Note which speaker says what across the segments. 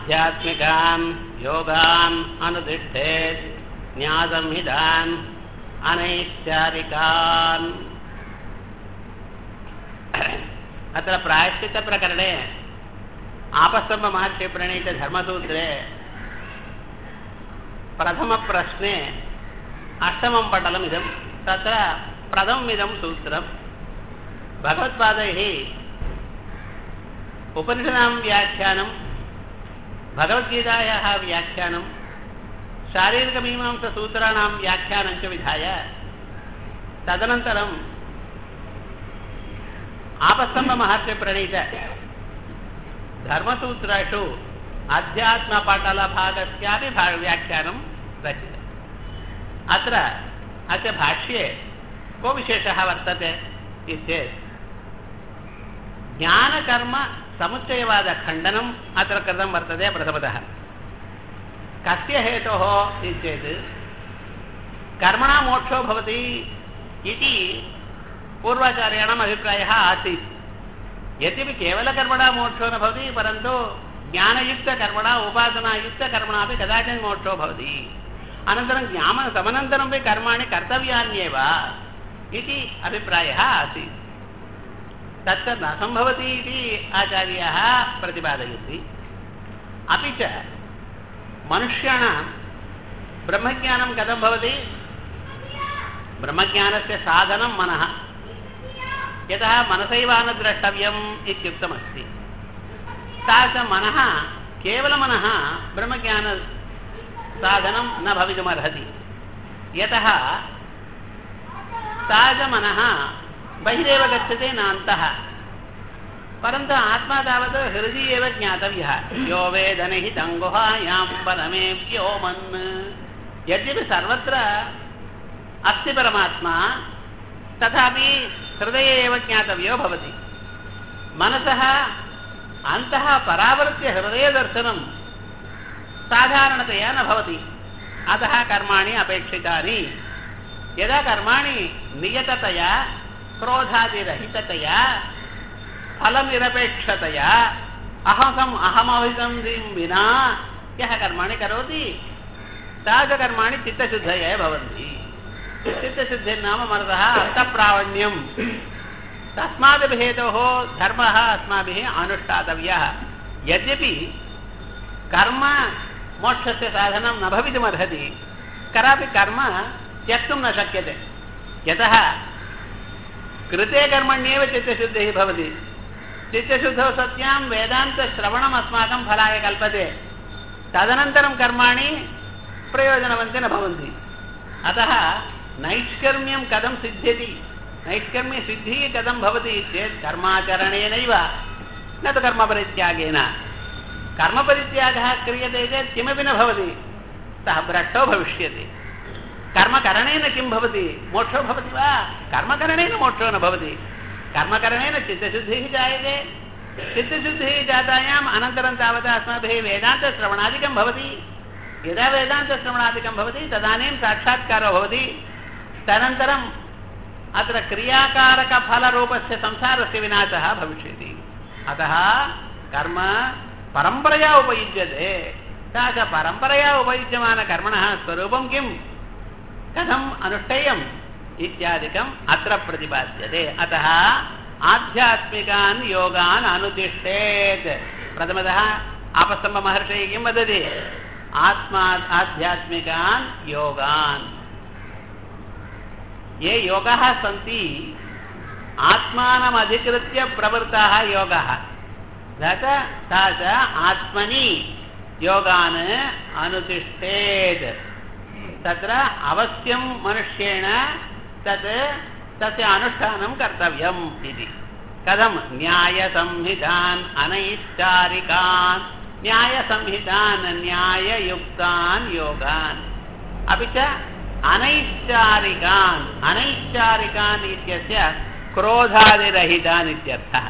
Speaker 1: आध्यात्मिकान् योगान् अनुतिष्ठेत् न्यासंहितान् अनैश्चारिकान् अत्र प्रायश्चित्तप्रकरणे आपस्तम्भमहर्षिप्रणीतधर्मसूत्रे प्रथमप्रश्ने अष्टमं पटलमिदं तत्र प्रथममिदं सूत्रं भगवत्पादैः उपनिषदां व्याख्यानं भगवद्गीतायाः व्याख्यानं शारीरिकमीमांससूत्राणां व्याख्यानं च विधाय तदनन्तरम् आपस्तम्भमहर्षिप्रणीत धर्मसूत्रेषु अध्यात्मपटलभागस्यापि भा व्याख्यानं रचितम् अत्र अस्य भाष्ये को विशेषः वर्तते इत्येत् ज्ञानकर्मसमुच्चयवादखण्डनम् अत्र कृतं वर्तते प्रथमतः कस्य हेतोः इति चेत् कर्मणा मोक्षो भवति इति पूर्वाचार्याणाम् अभिप्रायः आसीत् यद्यपि केवलकर्मणा मोक्षो न भवति परन्तु ज्ञानयुक्तकर्मणा उपासनायुक्तकर्मणा अपि कदाचित् मोक्षो भवति अनन्तरं ज्ञान तमनन्तरमपि कर्माणि कर्तव्यान्येव इति अभिप्रायः आसीत् तत्र न सम्भवति इति आचार्याः प्रतिपादयन्ति अपि च मनुष्याणां ब्रह्मज्ञानं कथं भवति ब्रह्मज्ञानस्य साधनं मनः यतः मनसैव न द्रष्टव्यम् इत्युक्तमस्ति तादृश मनः केवलमनः ब्रह्मज्ञानसाधनं न भवितुमर्हति यतः तादृशमनः बहिरेव गच्छते नान्तः परन्तु आत्मा तावत् हृदि एव ज्ञातव्यः यो वेदनहितं गुहायां परमेव्योमन् यद्यपि सर्वत्र अस्ति परमात्मा तथापि हृदये एव ज्ञातव्यो भवति मनसः अन्तः परावृत्य हृदयदर्शनं साधारणतया न भवति अतः कर्माणि अपेक्षितानि यदा कर्माणि नियततया क्रोधादिरहिततया फलनिरपेक्षतया अहसम् अहमहितं विना यः कर्माणि करोति तादृशकर्माणि चित्तशुद्धये भवन्ति चित्तशुद्धिर्नाम मनसः अन्तःप्रावण्यं तस्मादपि हेतोः धर्मः अस्माभिः अनुष्ठातव्यः यद्यपि कर्म मोक्षस्य साधनं न भवितुमर्हति कदापि कर्म त्यक्तुं न शक्यते यतः कृते कर्मण्येव चित्तशुद्धिः भवति चित्तशुद्धौ सत्यां वेदान्तश्रवणम् अस्माकं फलाय कल्पते तदनन्तरं कर्माणि प्रयोजनवन्ति न भवन्ति अतः नैष्कर्म्यं कथं सिद्ध्यति नैष्कर्म्यसिद्धिः कथं भवति चेत् कर्माचरणेनैव न तु कर्मपरित्यागेन कर्मपरित्यागः क्रियते चेत् किमपि न भवति सः भ्रष्टो भविष्यति कर्मकरणेन किं भवति मोक्षो भवति वा कर्मकरणेन मोक्षो न भवति कर्मकरणेन चित्तशुद्धिः जायते चित्तशुद्धिः जातायाम् अनन्तरं तावत् अस्माभिः वेदान्तश्रवणादिकं भवति यदा वेदान्तश्रवणादिकं भवति तदानीं साक्षात्कारो भवति तदनन्तरम् अत्र क्रियाकारकफलरूपस्य संसारस्य विनाशः भविष्यति अतः कर्म परम्परया उपयुज्यते सा च परम्परया उपयुज्यमानकर्मणः स्वरूपं किं कथम् अनुष्ठेयम् इत्यादिकम् अत्र प्रतिपाद्यते अतः आध्यात्मिकान् योगान् अनुतिष्ठेत् प्रथमतः आपस्तम्भमहर्षिः किं वदति आत्मा आध्यात्मिकान् योगान् ये योगाः सन्ति आत्मानमधिकृत्य प्रवृत्ताः योगाः तत् सा च आत्मनि योगान् अनुतिष्ठेत् तत्र अवश्यं मनुष्येण तत् तस्य अनुष्ठानं कर्तव्यम् इति कथं न्यायसंहितान् अनैश्चारिकान् न्यायसंहितान् न्याययुक्तान् योगान् अपि च अनैश्चारिकान् अनैश्चारिकान् इत्यस्य क्रोधादिरहितान् इत्यर्थः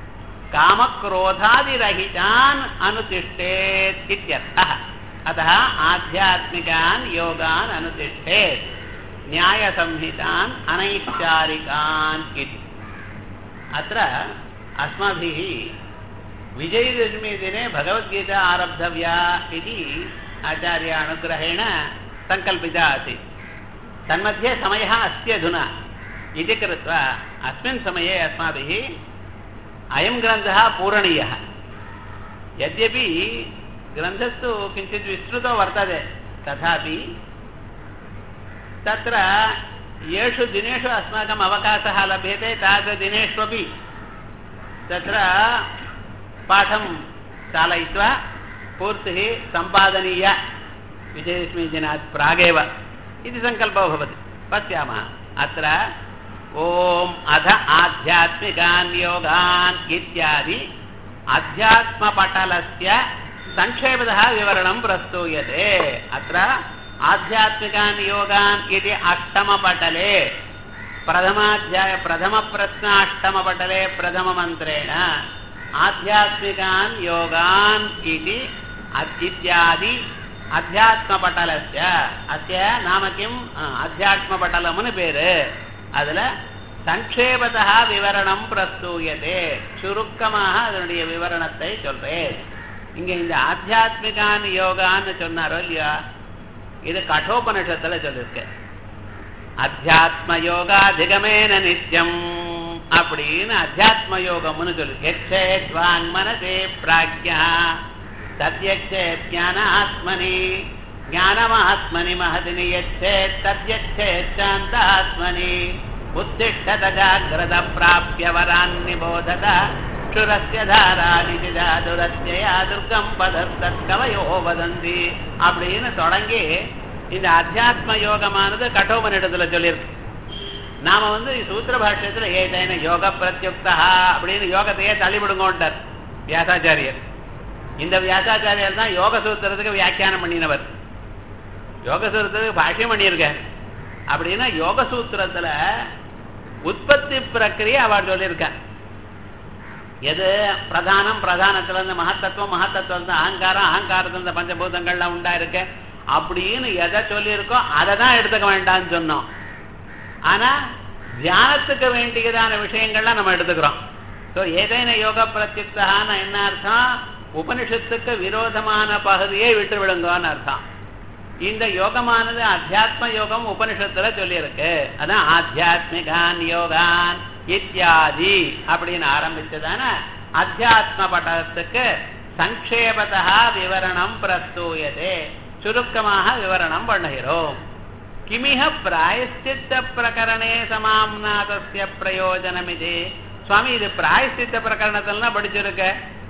Speaker 1: कामक्रोधादिरहितान् अनुतिष्ठेत् इत्यर्थः अतः आध्यात्मिकान् योगान् अनुतिष्ठेत् न्यायसंहितान् अनैश्चारिकान् इति अत्र अस्माभिः विजयदशमी-दिने भगवद्गीता आरब्धव्या इति आचार्य अनुग्रहेण सङ्कल्पिता आसीत् तन्मध्ये समयः अस्ति अधुना इति कृत्वा अस्मिन् समये अस्माभिः अयं ग्रन्थः पूरणीयः यद्यपि ग्रन्थस्तु किञ्चित् विस्तृतो वर्तते तथापि तत्र येषु दिनेषु अस्माकम् अवकाशः लभ्यते तादृशदिनेष्वपि तत्र पाठं चालयित्वा पूर्तिः सम्पादनीय विजयदशमीदिनात् प्रागेव इति सङ्कल्पो भवति पश्यामः अत्र ॐ अध आध्यात्मिकान् योगान् इत्यादि अध्यात्मपटलस्य संक्षेपतः विवरणं प्रस्तूयते अत्र आध्यात्मिकान् योगान् इति अष्टमपटले प्रथमाध्याय प्रथमप्रश्न अष्टमपटले प्रथममन्त्रेण आध्यात्मिकान् योगान् इति इत्यादि அத்தியாத்மபட்டலஸ்ய அத்திய நாம கிம் அத்தியாத்மபட்டலம்னு பேரு அதுல சங்கேபதா விவரணம் பிரஸ்தூயதே சுருக்கமாக அதனுடைய விவரணத்தை சொல்றேன் இங்க இந்த ஆத்தியாத்மிகான் யோகான்னு சொன்னாரோ இல்லையா இது கட்டோபனிஷத்துல சொல்லிருக்கு அத்தியாத்ம யோகாதிகமேன நித்தியம் அப்படின்னு அத்தியாத்ம யோகம்னு சொல்லு எக்ஷேத்வாங் மனசே பிராக்யா तद्यक्षेत् ज्ञानात्मनि ज्ञानमात्मनि महदिनि यच्छेत् तद्यक्षेत् शान्तात्मनि उत्तिष्ठत जाग्रत प्राप्य वरान् निबोधत क्षुरस्य धारानिजा दुरत्यया துர்க்கம் பதத்தற்கவையோ வதந்தி அப்படின்னு தொடங்கி இந்த அத்தியாத்ம யோகமானது கட்டோபனிடத்துல சொல்லியிருக்கு நாம வந்து சூத்திர பாஷ்யத்துல ஏதேன யோக பிரத்யுக்தா அப்படின்னு யோகத்தையே தள்ளிவிடுங்கோன்றார் வியாசாச்சாரியர் இந்த வியாசாச்சாரியர் தான் யோக சூத்திரத்துக்கு வியாக்கியானம் பண்ணினவர் யோக சூத்திரத்துக்கு பாஷ்யம் பண்ணியிருக்கார் அப்படின்னா யோக சூத்திரத்துல உற்பத்தி பிரக்கிரியை அவர் சொல்லியிருக்கார் எது பிரதானம் பிரதானத்துல இருந்து மகத்தத்துவம் மகத்தத்துவம் இருந்து அகங்காரம் அகங்காரத்துல இருந்து பஞ்சபூதங்கள்லாம் உண்டா இருக்கு அப்படின்னு எதை சொல்லியிருக்கோ அதை தான் எடுத்துக்க வேண்டாம்னு சொன்னோம் ஆனா தியானத்துக்கு வேண்டியதான விஷயங்கள்லாம் நம்ம எடுத்துக்கிறோம் ஸோ ஏதேன யோக பிரத்யுக்தான்னு என்ன அர்த்தம் உபனிஷத்துக்கு விரோதமான பகுதியை விட்டு விடுங்கன்னு அர்த்தம் இந்த யோகமானது அத்தியாத்ம யோகம் உபனிஷத்துல சொல்லியிருக்கு அதான் ஆத்தியாத்மிகான் யோகான் இத்தியாதி அப்படின்னு ஆரம்பிச்சதான அத்தியாத்ம பட்டத்துக்கு சங்கேபதா விவரணம் பிரஸ்தூயதே சுருக்கமாக விவரணம் பண்ணுகிறோம் கிமிக பிராயஷ்சித்த பிரகரணே சமாம்நாதஸ்ய பிரயோஜனம் இது சுவாமி இது பிராயஷ்சித்த பிரகரணத்திலாம் படிச்சிருக்க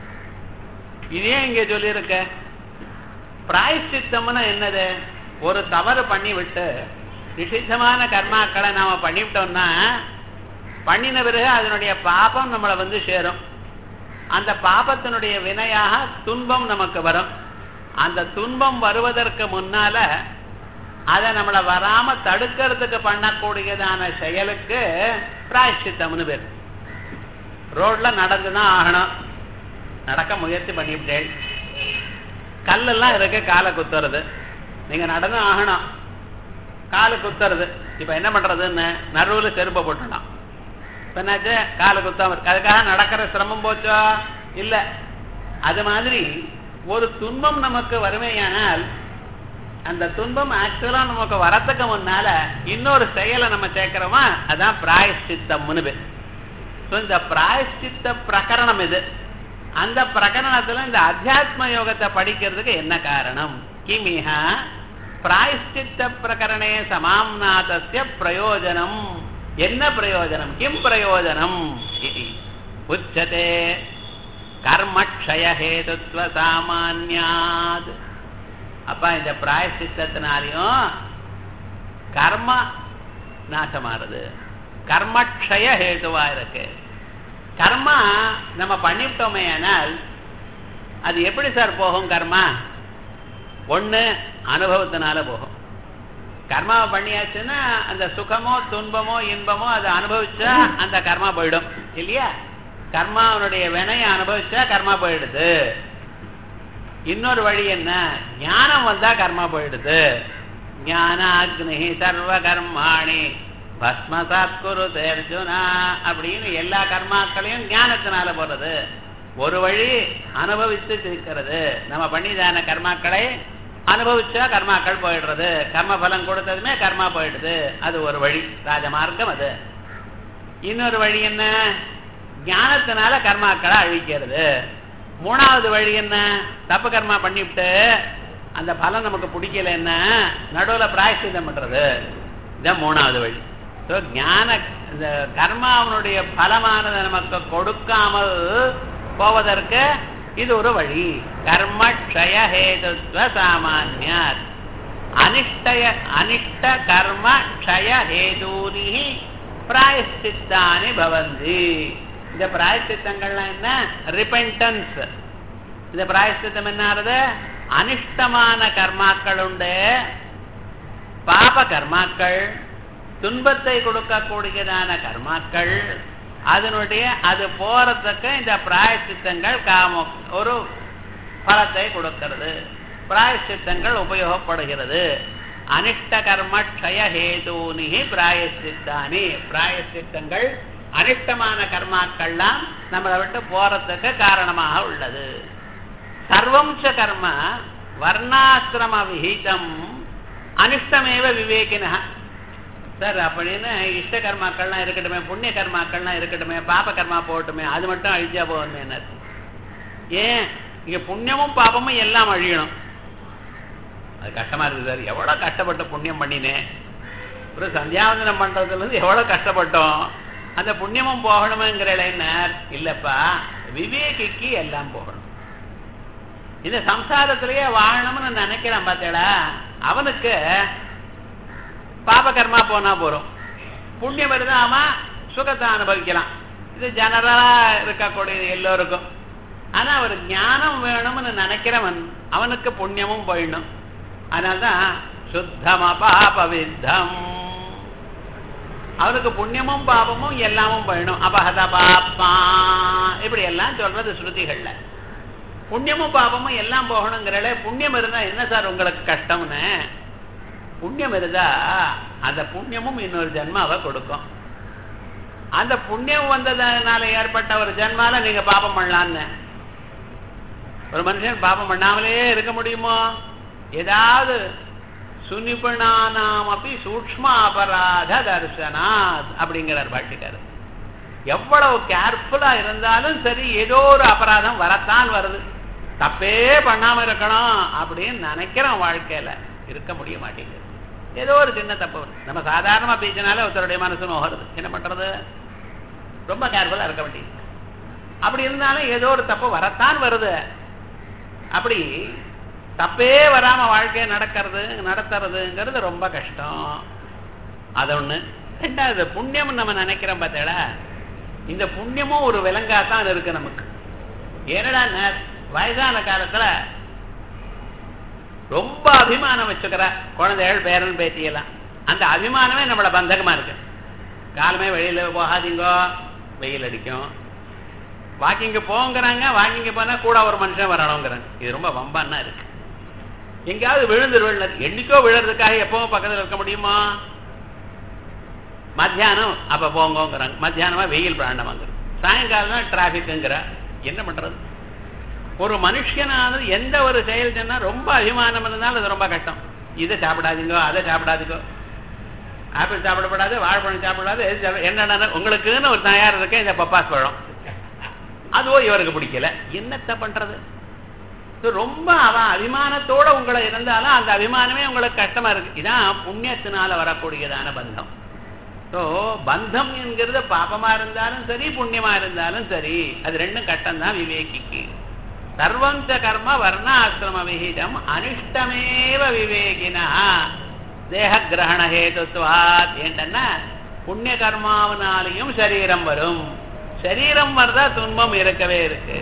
Speaker 1: இதே இங்க சொல்லியிருக்க பிராயஷ்சித்தம்னா என்னது ஒரு தவறு பண்ணி விட்டு நிஷித்தமான கர்மாக்களை நாம பண்ணிவிட்டோம்னா பண்ணின பிறகு அதனுடைய பாபம் நம்மளை வந்து சேரும் அந்த பாபத்தினுடைய வினையாக துன்பம் நமக்கு வரும் அந்த துன்பம் வருவதற்கு முன்னால அதை நம்மளை வராம தடுக்கிறதுக்கு பண்ணக்கூடியதான செயலுக்கு பிராயஷ்சித்தம்னு பேர் ரோட்ல நடந்துதான் ஆகணும் நடக்க முயற்சி பண்ணிவிட்டேன் கல்லெல்லாம் இருக்கு காலை குத்துறது நீங்க நடந்து ஆகணும் காலு குத்துறது இப்ப என்ன பண்றதுன்னு நடுவுல செருப்பை போட்டுடலாம் இப்ப என்னாச்சு காலு குத்தாம இருக்கு அதுக்காக நடக்கிற சிரமம் போச்சோ இல்ல அது மாதிரி ஒரு துன்பம் நமக்கு வறுமையானால் அந்த துன்பம் ஆக்சுவலா நமக்கு வரத்துக்கு முன்னால இன்னொரு செயலை நம்ம சேர்க்கிறோமா அதான் பிராயஷ்சித்தம்னு பேர் இந்த பிராயஷ்சித்த பிரகரணம் இது அந்த பிரகரணத்துல இந்த அத்தியாத்ம யோகத்தை படிக்கிறதுக்கு என்ன காரணம் கிமிஹ பிராயஷ்சித்த பிரகரணே சமாம்நாதஸ்ய பிரயோஜனம் என்ன பிரயோஜனம் கிம் பிரயோஜனம் இது உச்சதே கர்மக்ஷய ஹேதுத்வ சாமான்யாத் அப்ப இந்த பிராயஷ்சித்தத்தினாலையும் கர்ம நாசமாறுது கர்மக்ஷய ஹேதுவா இருக்கு கர்மா நம்ம பண்ணிவிட்டோமே ஆனால் அது எப்படி சார் போகும் கர்மா ஒண்ணு அனுபவத்தினால போகும் கர்மாவை பண்ணியாச்சுன்னா அந்த சுகமோ துன்பமோ இன்பமோ அதை அனுபவிச்சா அந்த கர்மா போயிடும் இல்லையா கர்மாவனுடைய வினையை அனுபவிச்சா கர்மா போயிடுது இன்னொரு வழி என்ன ஞானம் வந்தா கர்மா போயிடுது ஞானாக்னி சர்வ கர்மாணி பஸ்மசாத் குரு அர்ஜுனா அப்படின்னு எல்லா கர்மாக்களையும் ஞானத்தினால போறது ஒரு வழி அனுபவித்து தீர்க்கிறது நம்ம பண்ணிதான கர்மாக்களை அனுபவிச்சா கர்மாக்கள் போயிடுறது கர்ம பலம் கொடுத்ததுமே கர்மா போயிடுது அது ஒரு வழி ராஜமார்க்கம் அது இன்னொரு வழி என்ன ஞானத்தினால கர்மாக்களை அழிக்கிறது மூணாவது வழி என்ன தப்பு கர்மா பண்ணிவிட்டு அந்த பலன் நமக்கு பிடிக்கல என்ன நடுவில் பிராயசித்தம் பண்றது இதான் மூணாவது வழி ஸோ ஞான இந்த கர்மாவனுடைய பலமானதை நமக்கு கொடுக்காமல் போவதற்கு இது ஒரு வழி கர்ம க்ஷய ஹேதுத்வ சாமானியார் அனிஷ்டய அனிஷ்ட கர்ம க்ஷய ஹேதூனி பிராயஷ்சித்தானி பவந்தி இந்த பிராயஷ்சித்தங்கள்லாம் என்ன ரிப்பென்டன்ஸ் இந்த பிராயஷ்சித்தம் என்ன ஆறுது அனிஷ்டமான கர்மாக்கள் உண்டு பாப கர்மாக்கள் துன்பத்தை கொடுக்கக்கூடியதான கர்மாக்கள் அதனுடைய அது போறதுக்கு இந்த பிராயச்சித்தங்கள் காம ஒரு பலத்தை கொடுக்கிறது பிராயச்சித்தங்கள் உபயோகப்படுகிறது அனிஷ்ட கர்ம க்ஷய ஹேதூனி பிராயச்சித்தானி பிராயச்சித்தங்கள் அனிஷ்டமான கர்மாக்கள்லாம் நம்மளை விட்டு போறதுக்கு காரணமாக உள்ளது சர்வம் ச கர்ம வர்ணாசிரம விஹிதம் அனிஷ்டமேவ விவேகினா சார் அப்படின்னு இஷ்ட கர்மாக்கள்லாம் இருக்கட்டுமே புண்ணிய கர்மாக்கள்லாம் இருக்கட்டுமே பாப கர்மா போகட்டுமே அது மட்டும் அழிஞ்சா போகணுமே ஏன் இங்க புண்ணியமும் பாபமும் எல்லாம் அழியணும் அது கஷ்டமா இருக்குது சார் எவ்வளவு கஷ்டப்பட்டு புண்ணியம் பண்ணினேன் ஒரு சந்தியாவந்தனம் பண்றதுல இருந்து எவ்வளவு கஷ்டப்பட்டோம் அந்த புண்ணியமும் போகணுமேங்கிற என்ன இல்லப்பா விவேகிக்கு எல்லாம் போகணும் இந்த சம்சாரத்திலேயே வாழணும்னு நினைக்கிறான் பார்த்தேடா அவனுக்கு பாபகர்மா போனா போறோம் புண்ணியம் இருந்தா அவன் சுகத்தை அனுபவிக்கலாம் இது ஜெனரலா இருக்கக்கூடியது எல்லோருக்கும் ஆனா ஒரு ஞானம் வேணும்னு நினைக்கிறவன் அவனுக்கு புண்ணியமும் போயிடணும் அதனால்தான் சுத்தமா பாபவித்தம் அவனுக்கு புண்ணியமும் பாபமும் எல்லாமும் போயிடும் அபகத பாப்பா இப்படி எல்லாம் சொல்றது ஸ்ருதிகள்ல புண்ணியமும் பாபமும் எல்லாம் போகணுங்கிறல புண்ணியம் இருந்தா என்ன சார் உங்களுக்கு கஷ்டம்னு புண்ணியம் இருந்தா அந்த புண்ணியமும் இன்னொரு ஜென்மாவை கொடுக்கும் அந்த புண்ணியம் வந்ததுனால ஏற்பட்ட ஒரு ஜென்மால நீங்க பாபம் பண்ணலான்னு ஒரு மனுஷன் பாபம் பண்ணாமலே இருக்க முடியுமோ ஏதாவது சுனிபுணானாம் அப்படி சூக்ம அபராத தர்சனாத் அப்படிங்கிறார் பாட்டிக்காரர் எவ்வளவு கேர்ஃபுல்லா இருந்தாலும் சரி ஏதோ ஒரு அபராதம் வரத்தான் வருது தப்பே பண்ணாம இருக்கணும் அப்படின்னு நினைக்கிறோம் வாழ்க்கையில இருக்க முடிய மாட்டேங்குது ஏதோ ஒரு சின்ன தப்பு வருது நம்ம சாதாரணமா பேசினாலே ஒருத்தருடைய மனசு நோகிறது என்ன பண்றது ரொம்ப கேர்ஃபுல்லா இருக்க வேண்டியது அப்படி இருந்தாலும் ஏதோ ஒரு தப்பு வரத்தான் வருது அப்படி தப்பே வராம வாழ்க்கையை நடக்கிறது நடத்துறதுங்கிறது ரொம்ப கஷ்டம் அது ஒண்ணு ரெண்டாவது புண்ணியம் நம்ம நினைக்கிறோம் பார்த்தேடா இந்த புண்ணியமும் ஒரு விலங்காத்தான் இருக்கு நமக்கு ஏனடா வயதான காலத்துல ரொம்ப அபிமானம் வச்சுக்கிற குழந்தைகள் பேரன் பேத்தியெல்லாம் அந்த அபிமானமே நம்மள பந்தகமா இருக்கு காலமே வெளியில போகாதீங்கோ வெயில் அடிக்கும் வாக்கிங்க போங்கிறாங்க வாக்கிங்க போனா கூட ஒரு மனுஷன் வரணுங்கிறாங்க இது ரொம்ப வம்பான்னா இருக்கு எங்கேயாவது விழுந்துருவ என்னைக்கோ விழுறதுக்காக எப்பவும் பக்கத்துல இருக்க முடியுமா மத்தியானம் அப்ப போங்கோங்கிறாங்க மத்தியானமா வெயில் பிராண்டமாங்கிறது சாயங்காலம் டிராபிக்ங்கிற என்ன பண்றது ஒரு மனுஷனானது எந்த ஒரு செயல் சொன்னா ரொம்ப அபிமானம் இருந்தாலும் அது ரொம்ப கஷ்டம் இதை சாப்பிடாதீங்கோ அதை சாப்பிடாதீங்கோ ஆப்பிள் சாப்பிடப்படாது வாழைப்பழம் சாப்பிடாது என்னென்ன உங்களுக்குன்னு ஒரு தயார் இருக்க இந்த பப்பாஸ் பழம் அதுவோ இவருக்கு பிடிக்கல என்னத்த பண்றது ரொம்ப அவன் அபிமானத்தோட உங்களை இருந்தாலும் அந்த அபிமானமே உங்களுக்கு கஷ்டமா இருக்கு இதான் புண்ணியத்தினால வரக்கூடியதான பந்தம் ஸோ பந்தம் என்கிறது பாபமா இருந்தாலும் சரி புண்ணியமா இருந்தாலும் சரி அது ரெண்டும் கட்டம் தான் விவேகிக்கு சர்வம் ச கர்ம வர்ண ஆசிரம விகிதம் அனிஷ்டமேவ விவேகினா தேக கிரகண ஹேதுத்வாத் ஏண்டன்னா புண்ணிய கர்மாவினாலையும் சரீரம் வரும் சரீரம் வரதா துன்பம் இருக்கவே இருக்கு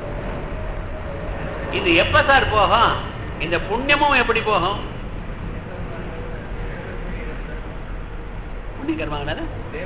Speaker 1: இது எப்ப சார் போகும் இந்த புண்ணியமும் எப்படி போகும் புண்ணிய கர்மாவினால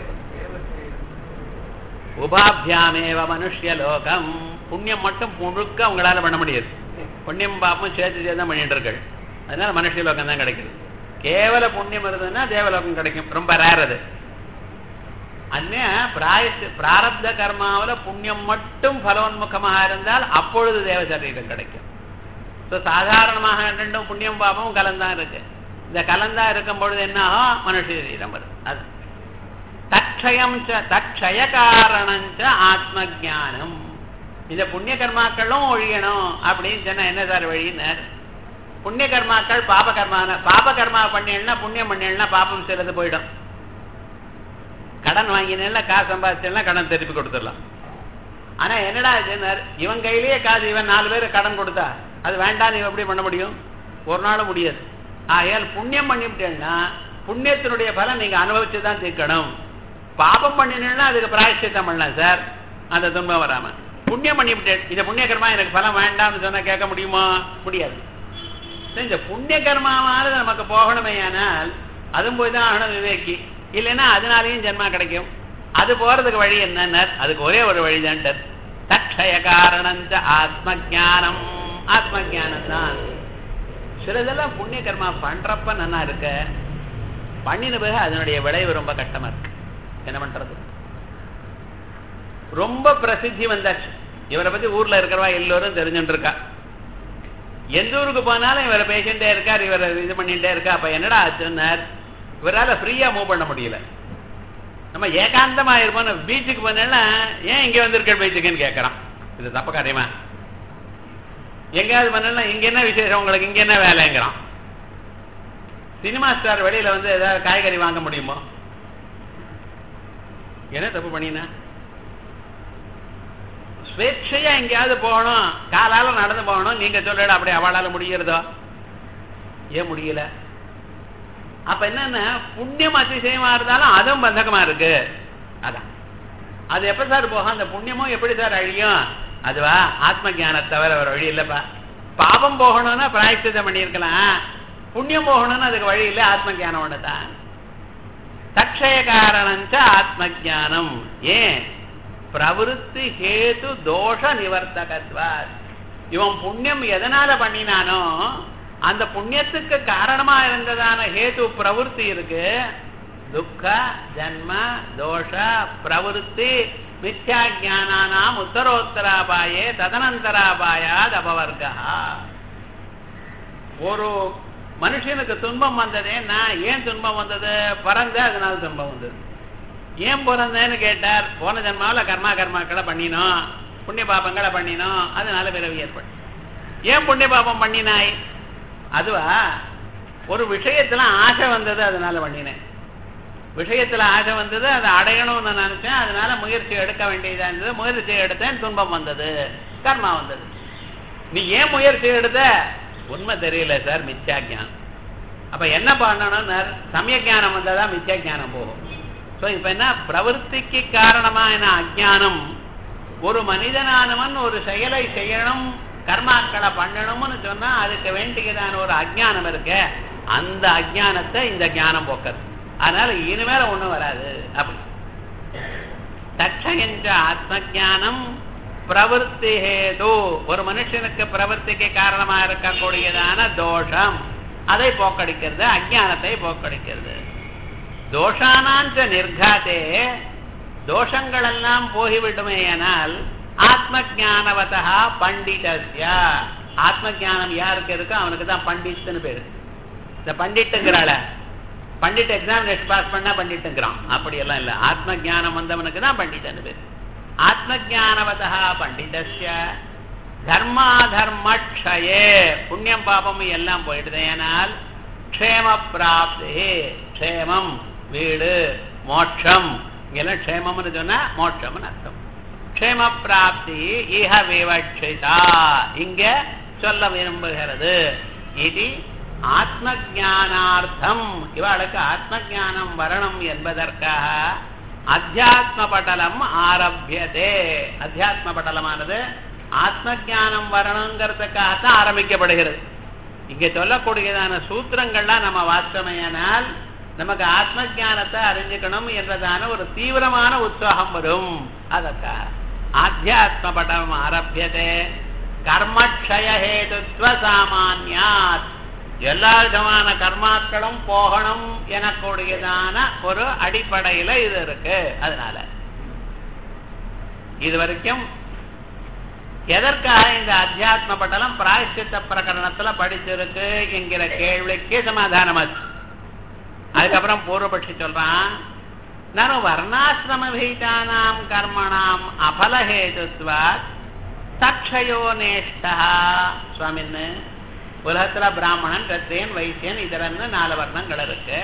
Speaker 1: உபாபியாமேவ மனுஷ்ய லோகம் புண்ணியம் மட்டும் முழுக்க உங்களால பண்ண முடியாது புண்ணியம் பாப்பம் சேர்த்து சேர்த்து தான் பண்ணிட்டு இருக்கள் அதனால மனுஷ லோகம் தான் கிடைக்குது கேவல புண்ணியம் இருந்ததுன்னா தேவலோகம் கிடைக்கும் ரொம்ப ரேர் அது அந்நிய பிராயத்து பிராரப்த கர்மாவில் புண்ணியம் மட்டும் பலோன்முகமாக இருந்தால் அப்பொழுது தேவ சரீரம் கிடைக்கும் ஸோ சாதாரணமாக ரெண்டும் புண்ணியம் பாபமும் கலந்தான் இருக்கு இந்த கலந்தா இருக்கும் பொழுது என்ன ஆகும் மனுஷ சரீரம் வரும் அது தட்சயம் தட்சய காரணஞ்ச ஆத்ம ஜானம் இந்த புண்ணிய கர்மாக்களும் ஒழியணும் அப்படின்னு சொன்னா என்ன சார் வழியினர் புண்ணிய கர்மாக்கள் பாப கர்மான பாப கர்மா பண்ணினா புண்ணியம் பண்ணினா பாபம் சிலது போயிடும் கடன் வாங்கினா காசு சம்பாதிச்சா கடன் திருப்பி கொடுத்துடலாம் ஆனா என்னடா இதுனர் இவன் கையிலேயே காசு இவன் நாலு பேர் கடன் கொடுத்தா அது வேண்டாம் இவன் எப்படி பண்ண முடியும் ஒரு நாளும் முடியாது ஆகையால் புண்ணியம் பண்ணிவிட்டேன்னா புண்ணியத்தினுடைய பலன் நீங்க அனுபவிச்சு தான் தீர்க்கணும் பாபம் பண்ணினா அதுக்கு பிராயச்சித்தம் பண்ணலாம் சார் அந்த துன்பம் வராம புண்ணியம் பண்ணிவிட்டேன் இந்த புண்ணிய கர்மா எனக்கு பலம் வேண்டாம்னு சொன்னா கேட்க முடியுமா முடியாது இந்த புண்ணிய கர்மாவானது நமக்கு போகணுமே ஆனால் அதுவும் போய் தான் ஆகணும் விவேக்கி இல்லைன்னா அதனாலையும் ஜென்மா கிடைக்கும் அது போறதுக்கு வழி என்னன்னா அதுக்கு ஒரே ஒரு வழி தான் தட்சய காரணஞ்ச ஆத்ம ஜானம் ஆத்ம ஜானம் தான் சிலதெல்லாம் புண்ணிய கர்மா பண்றப்ப நல்லா இருக்க பண்ணின பிறகு அதனுடைய விளைவு ரொம்ப கஷ்டமா இருக்கு என்ன பண்றது ரொம்ப பிரசித்தி வந்தாச்சு இவரை பத்தி ஊர்ல இருக்கிறவா எல்லோரும் தெரிஞ்சுட்டு இருக்கா எந்த ஊருக்கு போனாலும் இவரை பேசிட்டே இருக்கார் இவரை இது பண்ணிட்டே இருக்கா அப்ப என்னடா ஆச்சுன்னார் இவரால் ஃப்ரீயா மூவ் பண்ண முடியல நம்ம ஏகாந்தமா இருப்போம் பீச்சுக்கு போனா ஏன் இங்க வந்திருக்க பீச்சுக்குன்னு கேட்கறான் இது தப்ப காரியமா எங்கேயாவது பண்ணலாம் இங்க என்ன விசேஷம் உங்களுக்கு இங்க என்ன வேலைங்கிறான் சினிமா ஸ்டார் வெளியில வந்து ஏதாவது காய்கறி வாங்க முடியுமோ என்ன தப்பு பண்ணினா ஸ்வேட்சையா எங்கேயாவது போகணும் காலால நடந்து போகணும் நீங்க சொல்ற அப்படி அவளால முடிகிறதோ ஏன் முடியல அப்ப என்னன்னா புண்ணியம் அதிசயமா இருந்தாலும் அதுவும் பந்தகமா இருக்கு அதான் அது எப்ப சார் போகும் அந்த புண்ணியமும் எப்படி சார் அழியும் அதுவா ஆத்ம ஜான தவிர ஒரு வழி இல்லப்பா பாபம் போகணும்னா பிராயச்சித்தம் பண்ணியிருக்கலாம் புண்ணியம் போகணும்னு அதுக்கு வழி இல்லை ஆத்ம ஜானம் ஒண்ணுதான் தக்ஷய காரணஞ்ச ஆத்ம ஜானம் ஏன் பிரவருத்தி ஹேது தோஷ நிவர்த்தகத்வார் இவன் புண்ணியம் எதனால பண்ணினானோ அந்த புண்ணியத்துக்கு காரணமா இருந்ததான ஹேது பிரவருத்தி இருக்கு துக்க ஜன்ம தோஷ பிரவருத்தி மித்யா ஜானானாம் உத்தரோத்தராபாயே ததனந்தராபாயாத் அபவர்கா ஒரு மனுஷனுக்கு துன்பம் வந்ததேன்னா ஏன் துன்பம் வந்தது பிறந்த அதனால துன்பம் வந்தது ஏன் பிறந்தேன்னு கேட்டார் போன ஜென்மாவில் கர்மா கர்மாக்களை பண்ணினோம் புண்ணிய பாபங்களை பண்ணினோம் அதனால பிறவி ஏற்படும் ஏன் புண்ணிய பாபம் பண்ணினாய் அதுவா ஒரு விஷயத்துல ஆசை வந்தது அதனால பண்ணினேன் விஷயத்துல ஆசை வந்தது அதை அடையணும்னு நினைச்சேன் அதனால முயற்சி எடுக்க வேண்டியதா இருந்தது முயற்சி எடுத்தேன் துன்பம் வந்தது கர்மா வந்தது நீ ஏன் முயற்சி எடுத்த உண்மை தெரியல சார் மித்யா ஜானம் அப்ப என்ன பண்ணணும்னு சமய ஜானம் வந்தாதான் மித்யா ஜானம் போகும் ஸோ இப்ப என்ன பிரவருத்திக்கு காரணமா என்ன அஜானம் ஒரு மனிதனானவன் ஒரு செயலை செய்யணும் கர்மாக்களை பண்ணணும்னு சொன்னா அதுக்கு வேண்டியதான ஒரு அஜானம் இருக்கு அந்த அஜானத்தை இந்த ஞானம் போக்குறது அதனால இனிமேல ஒண்ணும் வராது அப்படி தட்சயஞ்ச ஆத்ம ஜானம் பிரவருத்தி ஹேது ஒரு மனுஷனுக்கு பிரவருத்திக்கு காரணமா இருக்கக்கூடியதான தோஷம் அதை போக்கடிக்கிறது அஜானத்தை போக்கடிக்கிறது தோஷானாஞ்ச நிர்காத்தே தோஷங்கள் எல்லாம் போகிவிடுமேயானால் ஆத்ம ஜானவதா பண்டிதஸ்ய ஆத்ம ஜானம் யாருக்கு இருக்கோ அவனுக்கு தான் பண்டித்துன்னு பேரு இந்த பண்டிட்டுங்கிறாள பண்டிட் எக்ஸாமினேஷன் பாஸ் பண்ணா பண்டிட்டுங்கிறான் அப்படி எல்லாம் இல்ல ஆத்ம ஜானம் வந்தவனுக்கு தான் பண்டிதன்னு பேரு ஆத்ம ஜானவதா பண்டிதஸ்ய தர்மாதர்மக்ஷயே புண்ணியம் பாபம் எல்லாம் போயிடுது ஏனால் க்ஷேம பிராப்தி க்ஷேமம் வீடு மோட்சம் இங்கெல்லாம் க்ஷேமம்னு சொன்னா மோட்சம்னு அர்த்தம் க்ஷேம பிராப்தி இஹ விவட்சிதா இங்க சொல்ல விரும்புகிறது இது ஆத்ம ஜானார்த்தம் இவளுக்கு ஆத்ம ஜானம் வரணும் என்பதற்காக அத்தியாத்ம பட்டலம் ஆரம்பியதே அத்தியாத்ம பட்டலமானது ஆத்ம ஜானம் வரணுங்கிறதுக்காகத்தான் ஆரம்பிக்கப்படுகிறது இங்க சொல்லக்கூடியதான சூத்திரங்கள்லாம் நம்ம வாஸ்தமையானால் நமக்கு ஆத்ம ஜானத்தை அறிஞ்சுக்கணும் என்றதான ஒரு தீவிரமான உற்சாகம் வரும் அதற்காக ஆத்தியாத்ம படம் ஆரம்பியதே கர்மக்ஷய ஹேதுத்வ சாமானியாத் எல்லா விதமான கர்மாக்களும் போகணும் எனக்கூடியதான ஒரு அடிப்படையில இது இருக்கு அதனால இது வரைக்கும் எதற்காக இந்த அத்தியாத்ம பட்டலம் பிராயஷ்சித்த பிரகரணத்துல படிச்சிருக்கு என்கிற கேள்விக்கு சமாதானமாச்சு அதுக்கப்புறம் பூர்வபட்சி சொல்றான் நனு வர்ணாசிரம வீட்டானாம் கர்மணாம் அபலஹேதுத்வாத் தக்ஷயோ நேஷ்டா சுவாமின்னு உலகத்துல பிராமணன் கத்திரியன் வைசியன் இதரன்னு நாலு வர்ணங்கள் இருக்கு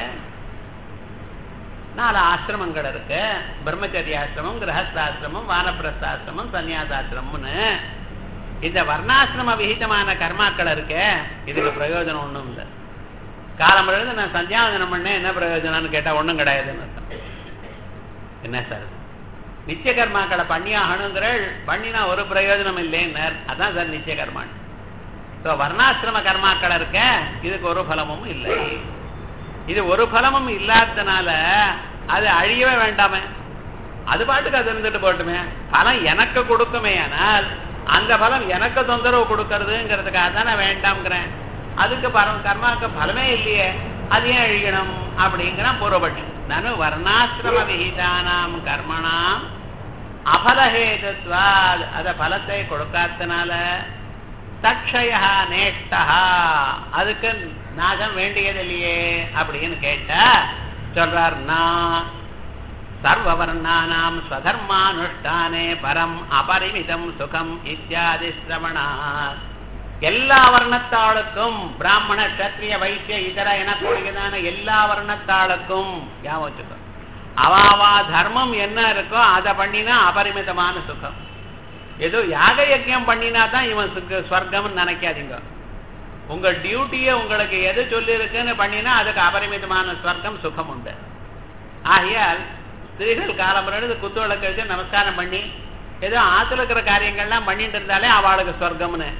Speaker 1: நாலு ஆசிரமங்கள் இருக்கு பிரம்மச்சரியாசிரமம் கிரகஸ்தாசிரமம் வானப்பிரஸ்தாசிரமம் சன்னியாசாசிரமம்னு இந்த வர்ணாசிரம விகிதமான கர்மாக்கள் இருக்கு இதுக்கு பிரயோஜனம் ஒண்ணும் இல்லை காலம் எழுந்து நான் சந்தியாவதனம் பண்ணேன் என்ன பிரயோஜனம்னு கேட்டா ஒண்ணும் கிடையாதுன்னு அர்த்தம். என்ன சார் இது? நித்திய கர்மாக்களை பண்ணி ஆகணுங்கிற பண்ணினா ஒரு பிரயோஜனம் இல்லைன்னார் அதான் சார் நித்திய கர்மான் ஸோ வர்ணாசிரம கர்மாக்கள் இருக்க இதுக்கு ஒரு பலமும் இல்லை இது ஒரு பலமும் இல்லாததுனால அது அழியவே வேண்டாமே அது பாட்டுக்கு அது இருந்துட்டு போட்டுமே பலம் எனக்கு கொடுக்குமே ஆனால் அந்த பலம் எனக்கு தொந்தரவு கொடுக்கறதுங்கிறதுக்காக தான் நான் வேண்டாம்ங்கிறேன் அதுக்கு பரம் கர்மாவுக்கு பலமே இல்லையே அது ஏன் அழியணும் அப்படிங்கிறான் பூர்வபட்சி நானு வர்ணாசிரம விகிதானாம் கர்மணாம் அபலஹேதுத்வா அத பலத்தை கொடுக்காதனால தக்ஷயா நேஷ்டா அதுக்கு நாகம் வேண்டியதில்லையே அப்படின்னு கேட்டா சொல்றார் நான் சர்வவர்ணானாம் ஸ்வதர்மானுஷ்டானே பரம் அபரிமிதம் சுகம் இத்தியாதி சிரவணா எல்லா வர்ணத்தாளுக்கும் பிராமண சத்திரிய வைசிய இதர எனக்கூடியதான எல்லா வர்ணத்தாளுக்கும் ஞாபகம் வச்சுக்கோ அவாவா தர்மம் என்ன இருக்கோ அதை பண்ணினா அபரிமிதமான சுகம் ஏதோ யாக யஜ்யம் பண்ணினா தான் இவன் சுக ஸ்வர்க்கம்னு நினைக்காதீங்க உங்க டியூட்டியை உங்களுக்கு எது சொல்லி இருக்குன்னு பண்ணினா அதுக்கு அபரிமிதமான ஸ்வர்க்கம் சுகம் உண்டு ஆகையால் ஸ்திரீகள் காலம் எழுது குத்து விளக்கு வச்சு நமஸ்காரம் பண்ணி ஏதோ ஆத்துல இருக்கிற காரியங்கள்லாம் பண்ணிட்டு இருந்தாலே அவளுக்கு ஸ்வர்க்கம்னு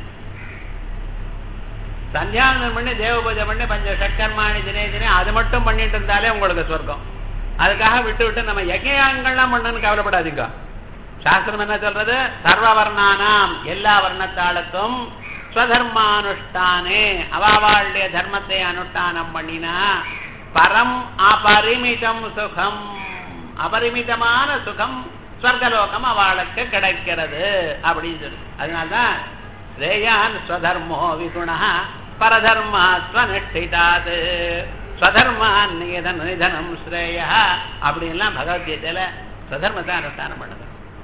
Speaker 1: சந்தியாவந்தனம் பண்ணி தேவ பூஜை பண்ணி பஞ்ச சக்கர்மாணி தினே தினே அது மட்டும் பண்ணிட்டு இருந்தாலே உங்களுக்கு சொர்க்கம் அதுக்காக விட்டு விட்டு நம்ம யஜ்யாங்கள்லாம் பண்ணணும்னு கவலைப்படாதீங்க சாஸ்திரம் என்ன சொல்றது சர்வ வர்ணானாம் எல்லா வர்ணத்தாளுக்கும் ஸ்வதர்மானுஷ்டானே அவாவாளுடைய தர்மத்தை அனுஷ்டானம் பண்ணினா பரம் அபரிமிதம் சுகம் அபரிமிதமான சுகம் ஸ்வர்கலோகம் அவளுக்கு கிடைக்கிறது அப்படின்னு சொல்லி அதனால்தான் ஸ்ரேயான் ஸ்வதர்மோ விகுண பரதர்மா ஸ்வனிஷ்டிதாது ஸ்வதர்மான் நிதன நிதனம் ஸ்ரேய அப்படின்லாம் பகவத்கீதையில ஸ்வதர்மத்தை அனுஷ்டானம் பண்ணுது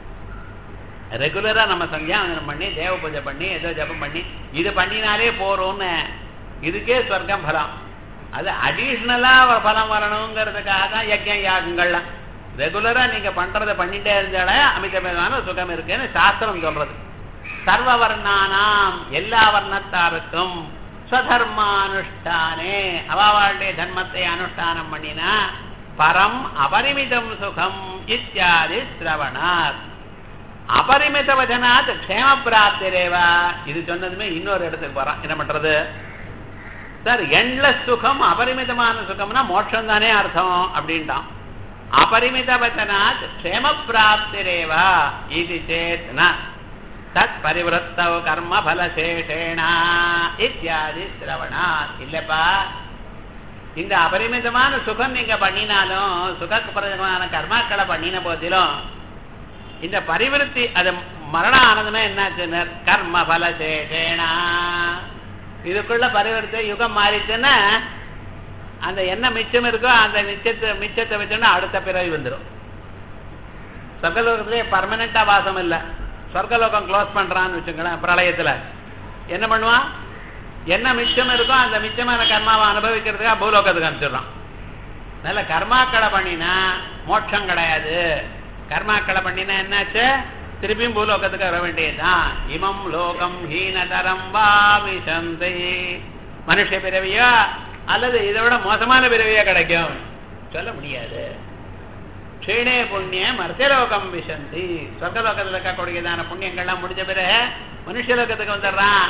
Speaker 1: ரெகுலரா நம்ம சந்தியாவந்தனம் பண்ணி தேவ பூஜை பண்ணி ஏதோ ஜபம் பண்ணி இது பண்ணினாலே போறோம்னு இதுக்கே ஸ்வர்க்கம் பலம் அது அடிஷ்னலா பலம் வரணுங்கிறதுக்காக தான் யஜ்யம் யாகங்கள்லாம் ரெகுலரா நீங்க பண்றதை பண்ணிட்டே இருந்தாலே அமிதமான சுகம் இருக்குன்னு சாஸ்திரம் சொல்றது சர்வ வர்ணானாம் எல்லா வர்ணத்தாருக்கும் ஸ்வதர்மானுஷ்டானே அவாவாளுடைய தர்மத்தை அனுஷ்டானம் பண்ணினா பரம் அபரிமிதம் சுகம் இத்தியாதி சிரவணாத் அபரிமித வச்சனாத் க்ஷேம பிராப்திரேவா இது சொன்னதுமே இன்னொரு இடத்துக்கு போறான் என்ன பண்றது சார் எண்ட்லெஸ் சுகம் அபரிமிதமான சுகம்னா மோட்சம் தானே அர்த்தம் அப்படின்ட்டான் அபரிமித வச்சனாத் க்ஷேம பிராப்திரேவா இது சேத்னா தத் பரிவருத்தவ கர்ம பலசேஷேனா இத்தியாதி சிரவணா இல்லப்பா இந்த அபரிமிதமான சுகம் நீங்க பண்ணினாலும் சுகப்பிரதமான கர்மாக்களை பண்ணின போதிலும் இந்த பரிவிருத்தி அது மரணம் ஆனதுமே என்னாச்சுன்னு கர்ம பலசேஷேனா இதுக்குள்ள பரிவர்த்தி யுகம் மாறிச்சுன்னா அந்த என்ன மிச்சம் இருக்கோ அந்த மிச்சத்தை மிச்சத்தை வச்சோன்னா அடுத்த பிறவி வந்துடும் சொர்க்கலோகத்திலே பர்மனண்டா வாசம் இல்லை சொர்க்கலோகம் க்ளோஸ் பண்றான்னு வச்சுங்களேன் பிரளயத்துல என்ன பண்ணுவான் என்ன மிச்சம் இருக்கோ அந்த மிச்சமான கர்மாவை அனுபவிக்கிறதுக்காக பூலோகத்துக்கு அனுப்பிச்சிடுறான் நல்ல கர்மாக்களை பண்ணினா மோட்சம் கிடையாது கர்மாக்களை பண்ணினா என்னாச்சு திருப்பியும் பூலோகத்துக்கு வர வேண்டியதுதான் இமம் லோகம் ஹீனதரம் வா விசந்தி மனுஷ பிறவியா அல்லது இதை விட மோசமான பிறவியா கிடைக்கும் சொல்ல முடியாது க்ஷீணே புண்ணியம் மர்த்தியலோகம் விசந்தி சொர்க்கலோகத்தில் இருக்கக்கூடியதான புண்ணியங்கள்லாம் முடிஞ்ச பிறகு மனுஷலோகத்துக்கு வந்துடுறான்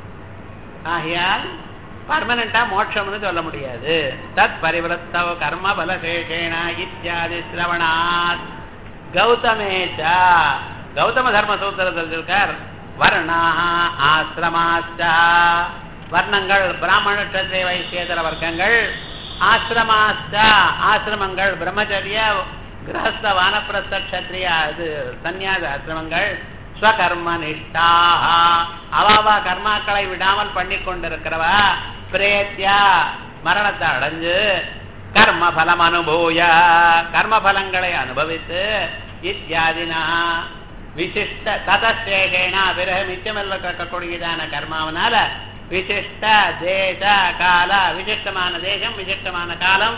Speaker 1: ஆகையால் பர்மனண்டா மோட்சம்னு சொல்ல முடியாது தத் பரிவரத்தவ கர்ம பலசேஷேன இத்தியாதி சிரவணாத் கௌதமேச்சா கௌதம தர்ம சூத்திரத்தில் இருக்கார் வர்ணா ஆசிரமாச்சா வர்ணங்கள் பிராமண கஷத்திரிய வைசியதர வர்க்கங்கள் ஆசிரமாஸ்த ஆசிரமங்கள் பிரம்மச்சரிய கிரகஸ்த வானப்பிரஸ்த க்ஷத்ரிய இது சந்நியாச ஆசிரமங்கள் ஸ்வகர்ம நிஷ்டாக அவாவா கர்மாக்களை விடாமல் பண்ணி கொண்டிருக்கிறவா பிரேத்தியா மரணத்தை அடைஞ்சு கர்ம பலம் அனுபூய கர்ம பலங்களை அனுபவித்து இத்தியாதினா விசிஷ்ட ததசேகேனா பிறகு மிச்சமில்ல இருக்கக்கூடியதான கர்மாவனால விசிஷ்ட தேச கால விசிஷ்டமான தேசம் விசிஷ்டமான காலம்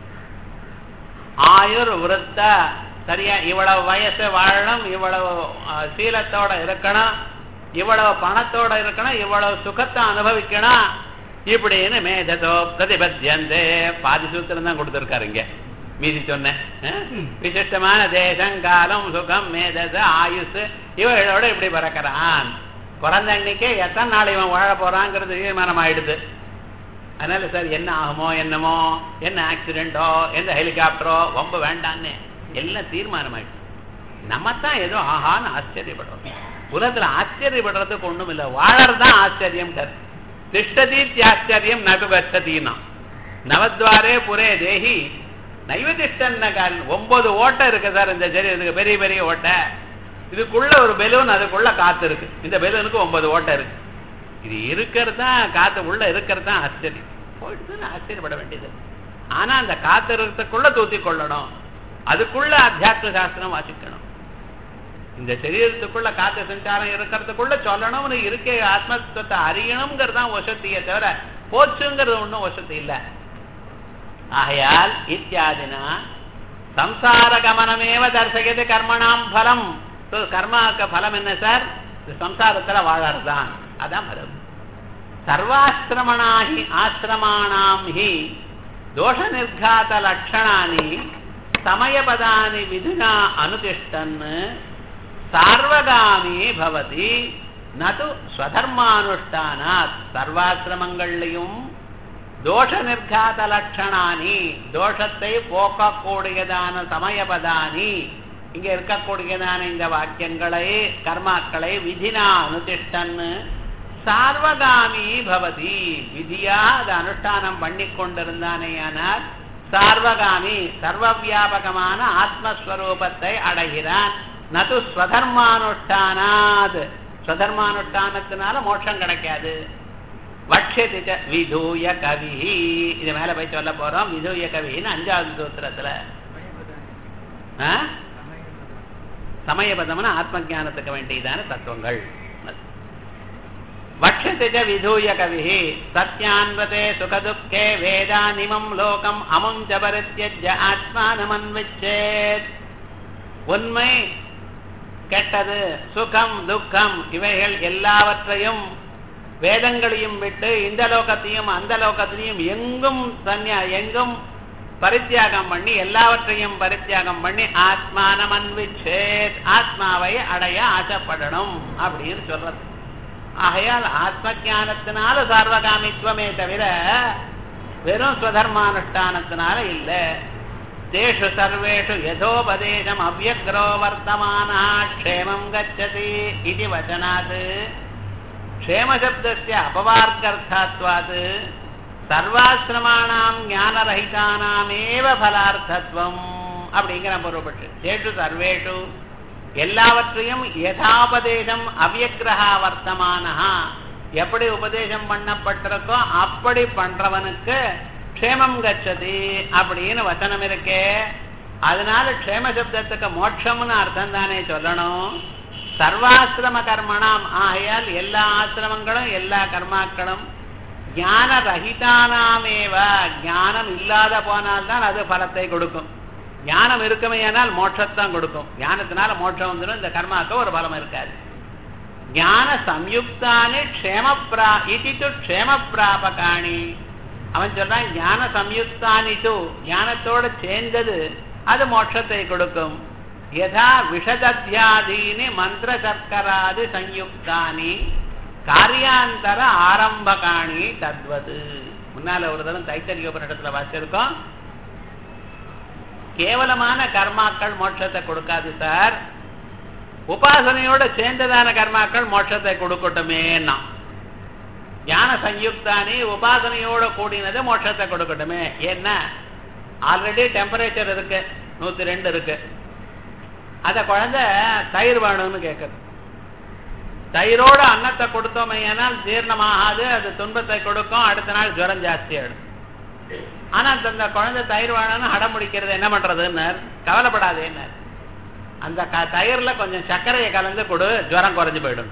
Speaker 1: ஆயுர் விருத்த சரியா இவ்வளவு வயசு வாழணும் இவ்வளவு அஹ், சீலத்தோட இருக்கணும் இவ்வளவு பணத்தோட இருக்கணும் இவ்வளவு சுகத்தை அனுபவிக்கணும் இப்படின்னு மேததோ பிரதிபத்தியந்தே பாதி சூத்திரம் தான் கொடுத்துருக்காரு இங்க மீதி சொன்னேன் அஹ்? விசிஷ்டமான தேசம் காலம் சுகம் மேதது ஆயுசு இவர்களோட இப்படி பிறக்கிறான் பிறந்த அன்னைக்கே எத்தனை நாள் இவன் வாழ போறாங்கிறது தீர்மானம் ஆயிடுது அதனால சார் என்ன ஆகுமோ என்னமோ என்ன ஆக்சிடென்ட்டோ எந்த ஹெலிகாப்டரோ ரொம்ப வேண்டான்னு எல்லாம் தீர்மானம் ஆயிடுச்சு நம்ம தான் ஏதோ ஆஹான்னு ஆச்சரியப்படுறோம் உலகத்துல ஆச்சரியப்படுறதுக்கு ஒண்ணும் இல்லை வாழறதுதான் ஆச்சரியம் சார் திஷ்டதீத்தியாச்சரியம் நடு கச்சதீனா நவத்வாரே புரே தேஹி நைவதிஷ்டன்ன கால் ஒன்பது ஓட்டை இருக்கு சார் இந்த சரீரத்துக்கு பெரிய பெரிய ஓட்டை இதுக்குள்ள ஒரு பெலூன் அதுக்குள்ள காத்து இருக்கு இந்த பெலூனுக்கு ஒன்பது ஓட்டை இருக்கு இது இருக்கிறது தான் காத்து உள்ள இருக்கிறது தான் ஆச்சரியம் போயிட்டுன்னு ஆச்சரியப்பட வேண்டியது ஆனா அந்த காத்து இருக்கிறதுக்குள்ள தூத்தி கொள்ளணும் அதுக்குள்ள அத்தியாத்ம சாஸ்திரம் வாசிக்கணும் இந்த சரீரத்துக்குள்ள காத்து சஞ்சாரம் இருக்கிறதுக்குள்ள சொல்லணும்னு இருக்க ஆத்மத்துவத்தை அறியணுங்கிறது தான் வசதியை தவிர போச்சுங்கிறது ஒன்றும் வசதி இல்லை ஆகையால் இத்தியாதினா சம்சார கமனமேவ தர்சகது கர்மணாம் பலம் So, கர்மாவுக்கு பலம் என்ன சார் இந்த சம்சாரத்துல வாழறதுதான் அதான் பலம் சர்வாசிரமணாஹி ஆசிரமாணாம் ஹி தோஷ நிர்காத லட்சணானி சமயபதானி விதுனா அனுதிஷ்டன் சார்வகாமி பவதி நது ஸ்வதர்மானுஷ்டானாத் சர்வாசிரமங்கள்லையும் தோஷ நிர்காத லட்சணானி தோஷத்தை போக்கக்கூடியதான சமயபதானி இங்க இருக்கக்கூடியதான இந்த வாக்கியங்களை கர்மாக்களை விதினா அனுதிஷ்டன்னு சார்வகாமி பவதி விதியா அது அனுஷ்டானம் பண்ணி கொண்டிருந்தானேயானால் சார்வகாமி சர்வவியாபகமான ஆத்மஸ்வரூபத்தை அடைகிறான் நது ஸ்வதர்மானுஷ்டானாத் ஸ்வதர்மானுஷ்டானத்தினால மோட்சம் கிடைக்காது வட்சதி ச விதூய கவி இது மேல போய் சொல்ல போறோம் விதூய கவின்னு அஞ்சாவது சூத்திரத்துல ஆ? சமயபதம்னா ஆத்ம ஞானத்துக்கு வேண்டியதான தத்துவங்கள் வட்சதி ச விதூய கவி சத்யான்வதே சுகதுக்கே வேதானிமம் லோகம் அமுஞ்ச பரித்யஜ்ய ஆத்மானமன்விச்சேத் உண்மை கெட்டது சுகம் துக்கம் இவைகள் எல்லாவற்றையும் வேதங்களையும் விட்டு இந்த லோகத்தையும் அந்த லோகத்தையும் எங்கும் தன்யா எங்கும் பரித்தியாகம் பண்ணி எல்லாவற்றையும் பரித்தியாகம் பண்ணி ஆத்மானம் அன்பிச்சேத் ஆத்மாவை அடைய ஆசைப்படணும் அப்படின்னு சொல்றது ஆகையால் ஆத்ம ஞானத்தினால சார்வகாமித்துவமே தவிர வெறும் ஸ்வதர்மானுஷ்டானத்தினால இல்லை தேஷு சர்வேஷு யதோபதேசம் அவ்யக்ரோ வர்த்தமானா க்ஷேமம் கச்சதி இது வச்சனாத் க்ஷேமசப்தஸ்ய அபவார்த்தர்த்தாத்வாத் சர்வாசிரமாணாம் ஞானரகிதானாமேவ பலார்த்தத்வம் அப்படிங்கிற பொருள்பட்டு தேஷு சர்வேஷு எல்லாவற்றையும் யதாபதேசம் அவ்யக்ரஹா வர்த்தமானஹா எப்படி உபதேசம் பண்ணப்பட்டிருக்கோ அப்படி பண்றவனுக்கு க்ஷேமம் கச்சதி அப்படின்னு வசனம் இருக்கே அதனால க்ஷேம சப்தத்துக்கு மோட்சம்னு அர்த்தம் தானே சொல்லணும் சர்வாசிரம கர்மணாம் ஆகையால் எல்லா ஆசிரமங்களும் எல்லா கர்மாக்களும் ஞான ரஹிதானாமேவ ஞானம் இல்லாத போனால்தான் அது பலத்தை கொடுக்கும் ஞானம் இருக்குமையானால் மோட்சத்தான் கொடுக்கும் ஞானத்தினால மோட்சம் வந்துடும் இந்த கர்மாக்கு ஒரு பலம் இருக்காது ஞான சம்யுக்தானி க்ஷேமப்ரா இது க்ஷேம பிராபகாணி அவன் சொல்றான் ஞான சம்யுக்தானி து ஞானத்தோட சேர்ந்தது அது மோட்சத்தை கொடுக்கும் யதா விஷதத்தியாதீனி மந்திர சர்க்கராதி சயுக்தானி காரியாந்தர ஆரம்பகாணி தத்வது முன்னால ஒரு தரம் தைத்தரிய உபநிடத்துல வாசிச்சிருக்கோம் கேவலமான கர்மாக்கள் மோட்சத்தை கொடுக்காது சார் உபாசனையோட சேர்ந்ததான கர்மாக்கள் மோட்சத்தை கொடுக்கட்டுமேன்னா ஞான சயுக்தானி உபாசனையோட கூடினது மோட்சத்தை கொடுக்கட்டுமே என்ன ஆல்ரெடி டெம்பரேச்சர் இருக்கு நூத்தி ரெண்டு இருக்கு அத குழந்தை தயிர் வேணும்னு கேட்குது தயிரோட அன்னத்தை கொடுத்தோமே ஏனால் ஜீரணமாகாது அது துன்பத்தை கொடுக்கும் அடுத்த நாள் ஜுரம் ஜாஸ்தி ஆயிடும் ஆனா அந்த குழந்தை தயிர் வேணும்னு அடம் முடிக்கிறது என்ன பண்றதுன்னு கவலைப்படாதேன்னு அந்த க- தயிர்ல கொஞ்சம் சர்க்கரையை கலந்து கொடு ஜுரம் குறைஞ்சு போயிடும்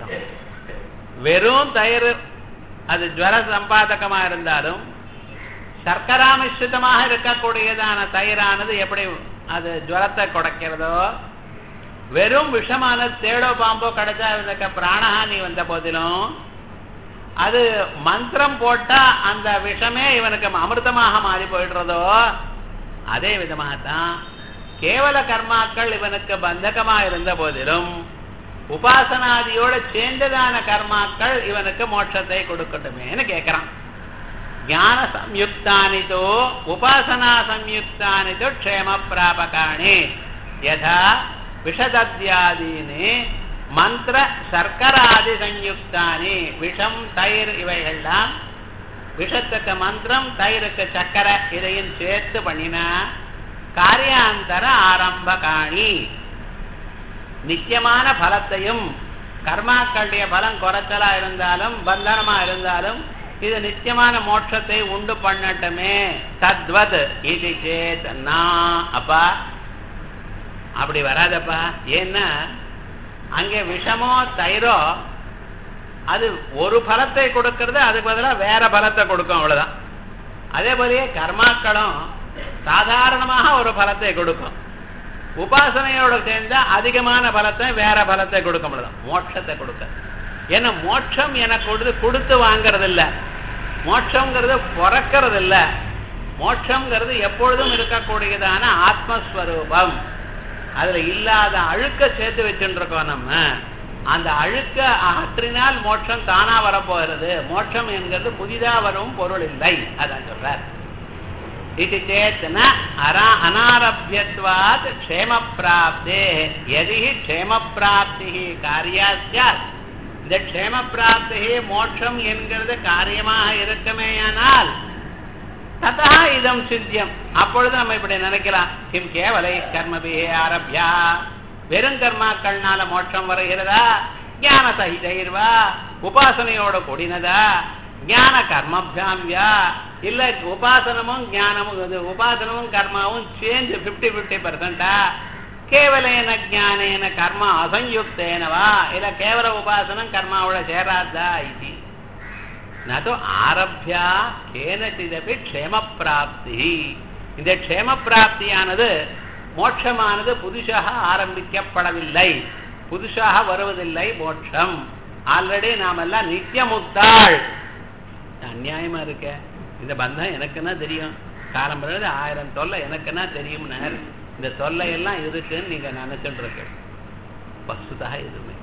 Speaker 1: வெறும் தயிர் அது ஜுவர சம்பாதகமா இருந்தாலும் சர்க்கரா மிஸ்ரிதமாக இருக்கக்கூடியதான தயிரானது எப்படி அது ஜுவரத்தை குறைக்கிறதோ வெறும் விஷமான தேடோ பாம்போ கிடைச்சா இருக்க பிராணஹானி வந்த போதிலும் அது மந்திரம் போட்டா அந்த விஷமே இவனுக்கு அமிர்தமாக மாறி போயிடுறதோ அதே விதமாகத்தான் கேவல கர்மாக்கள் இவனுக்கு பந்தகமா இருந்த போதிலும் உபாசனாதியோட சேர்ந்ததான கர்மாக்கள் இவனுக்கு மோட்சத்தை கொடுக்கட்டுமேன்னு கேட்கிறான் ஞான சம்யுக்தானிதோ உபாசனா சம்யுக்தானிதோ க்ஷேம பிராபகாணி யதா விஷதத்யாதீனி மந்திர சர்க்கராதி சம்யுக்தானி விஷம் தயிர் இவைகள்லாம் விஷத்துக்கு மந்திரம் தயிருக்கு சக்கரை இதையும் சேர்த்து பண்ணினா காரியாந்தர ஆரம்பகாணி நித்தியமான பலத்தையும் கர்மாக்களுடைய பலம் குறைச்சலா இருந்தாலும் பந்தனமா இருந்தாலும் இது நித்தியமான மோட்சத்தை உண்டு பண்ணட்டுமே தத்வத் இது சேத் நான் அப்பா அப்படி வராதப்பா ஏன்னா அங்கே விஷமோ தயிரோ அது ஒரு பலத்தை கொடுக்கறது அதுக்கு பதிலாக வேற பலத்தை கொடுக்கும் அவ்வளவுதான் அதே போலயே கர்மாக்களும் சாதாரணமாக ஒரு பலத்தை கொடுக்கும் உபாசனையோட சேர்ந்தா அதிகமான பலத்தை வேற பலத்தை கொடுக்க முடியும் மோட்சத்தை கொடுக்க ஏன்னா மோட்சம் எனக்கு கொடுத்து கொடுத்து வாங்கறது இல்ல மோட்சம்ங்கிறது பிறக்கிறது இல்ல மோட்சம்ங்கிறது எப்பொழுதும் இருக்கக்கூடியதான ஆத்மஸ்வரூபம் அதுல இல்லாத அழுக்க சேர்த்து வச்சுட்டு இருக்கோம் நம்ம அந்த அழுக்க அகற்றினால் மோட்சம் தானா வரப்போகிறது மோட்சம் என்கிறது புதிதா வரும் பொருள் இல்லை அதான் சொல்றார் இது சேத் ந அரா அனாரபியத்வாத் க்ஷேம பிராப்தே எதி க்ஷேம பிராப்தி காரியா சாத் இந்த க்ஷேம பிராப்தி மோட்சம் என்கிறது காரியமாக இருக்குமேயானால் ததா இதம் சித்தியம் அப்பொழுது நம்ம இப்படி நினைக்கலாம் கிம் கேவலை கர்மபி ஆரம்பியா வெறும் கர்மாக்கள்னால மோட்சம் வருகிறதா ஞான சகிதைர்வா உபாசனையோட கூடினதா ஞான கர்மபியாம்யா இல்ல உபாசனமும் ஞானமும் இது உபாசனமும் கர்மாவும் சேர்ந்து பிப்டி பிப்டி பர்சன்டா கேவலேன ஜானேன கர்ம அசயுக்தேனவா இல்ல கேவல உபாசனம் கர்மாவோட சேராதா இது நது ஆரம்பியா கேனச்சிதபி க்ஷேம பிராப்தி இந்த க்ஷேம பிராப்தியானது மோட்சமானது புதுசாக ஆரம்பிக்கப்படவில்லை புதுசாக வருவதில்லை மோட்சம் ஆல்ரெடி நாமெல்லாம் நித்தியமுக்தாள் அநியாயமா இருக்க இந்த பந்தம் எனக்குன்னா தெரியும் காலம் பிறகு ஆயிரம் தொல்லை எனக்குன்னா தெரியும்னார் இந்த தொல்லை எல்லாம் இருக்குன்னு நீங்க நினைச்சுட்டு இருக்கு வசுதாக எதுவுமே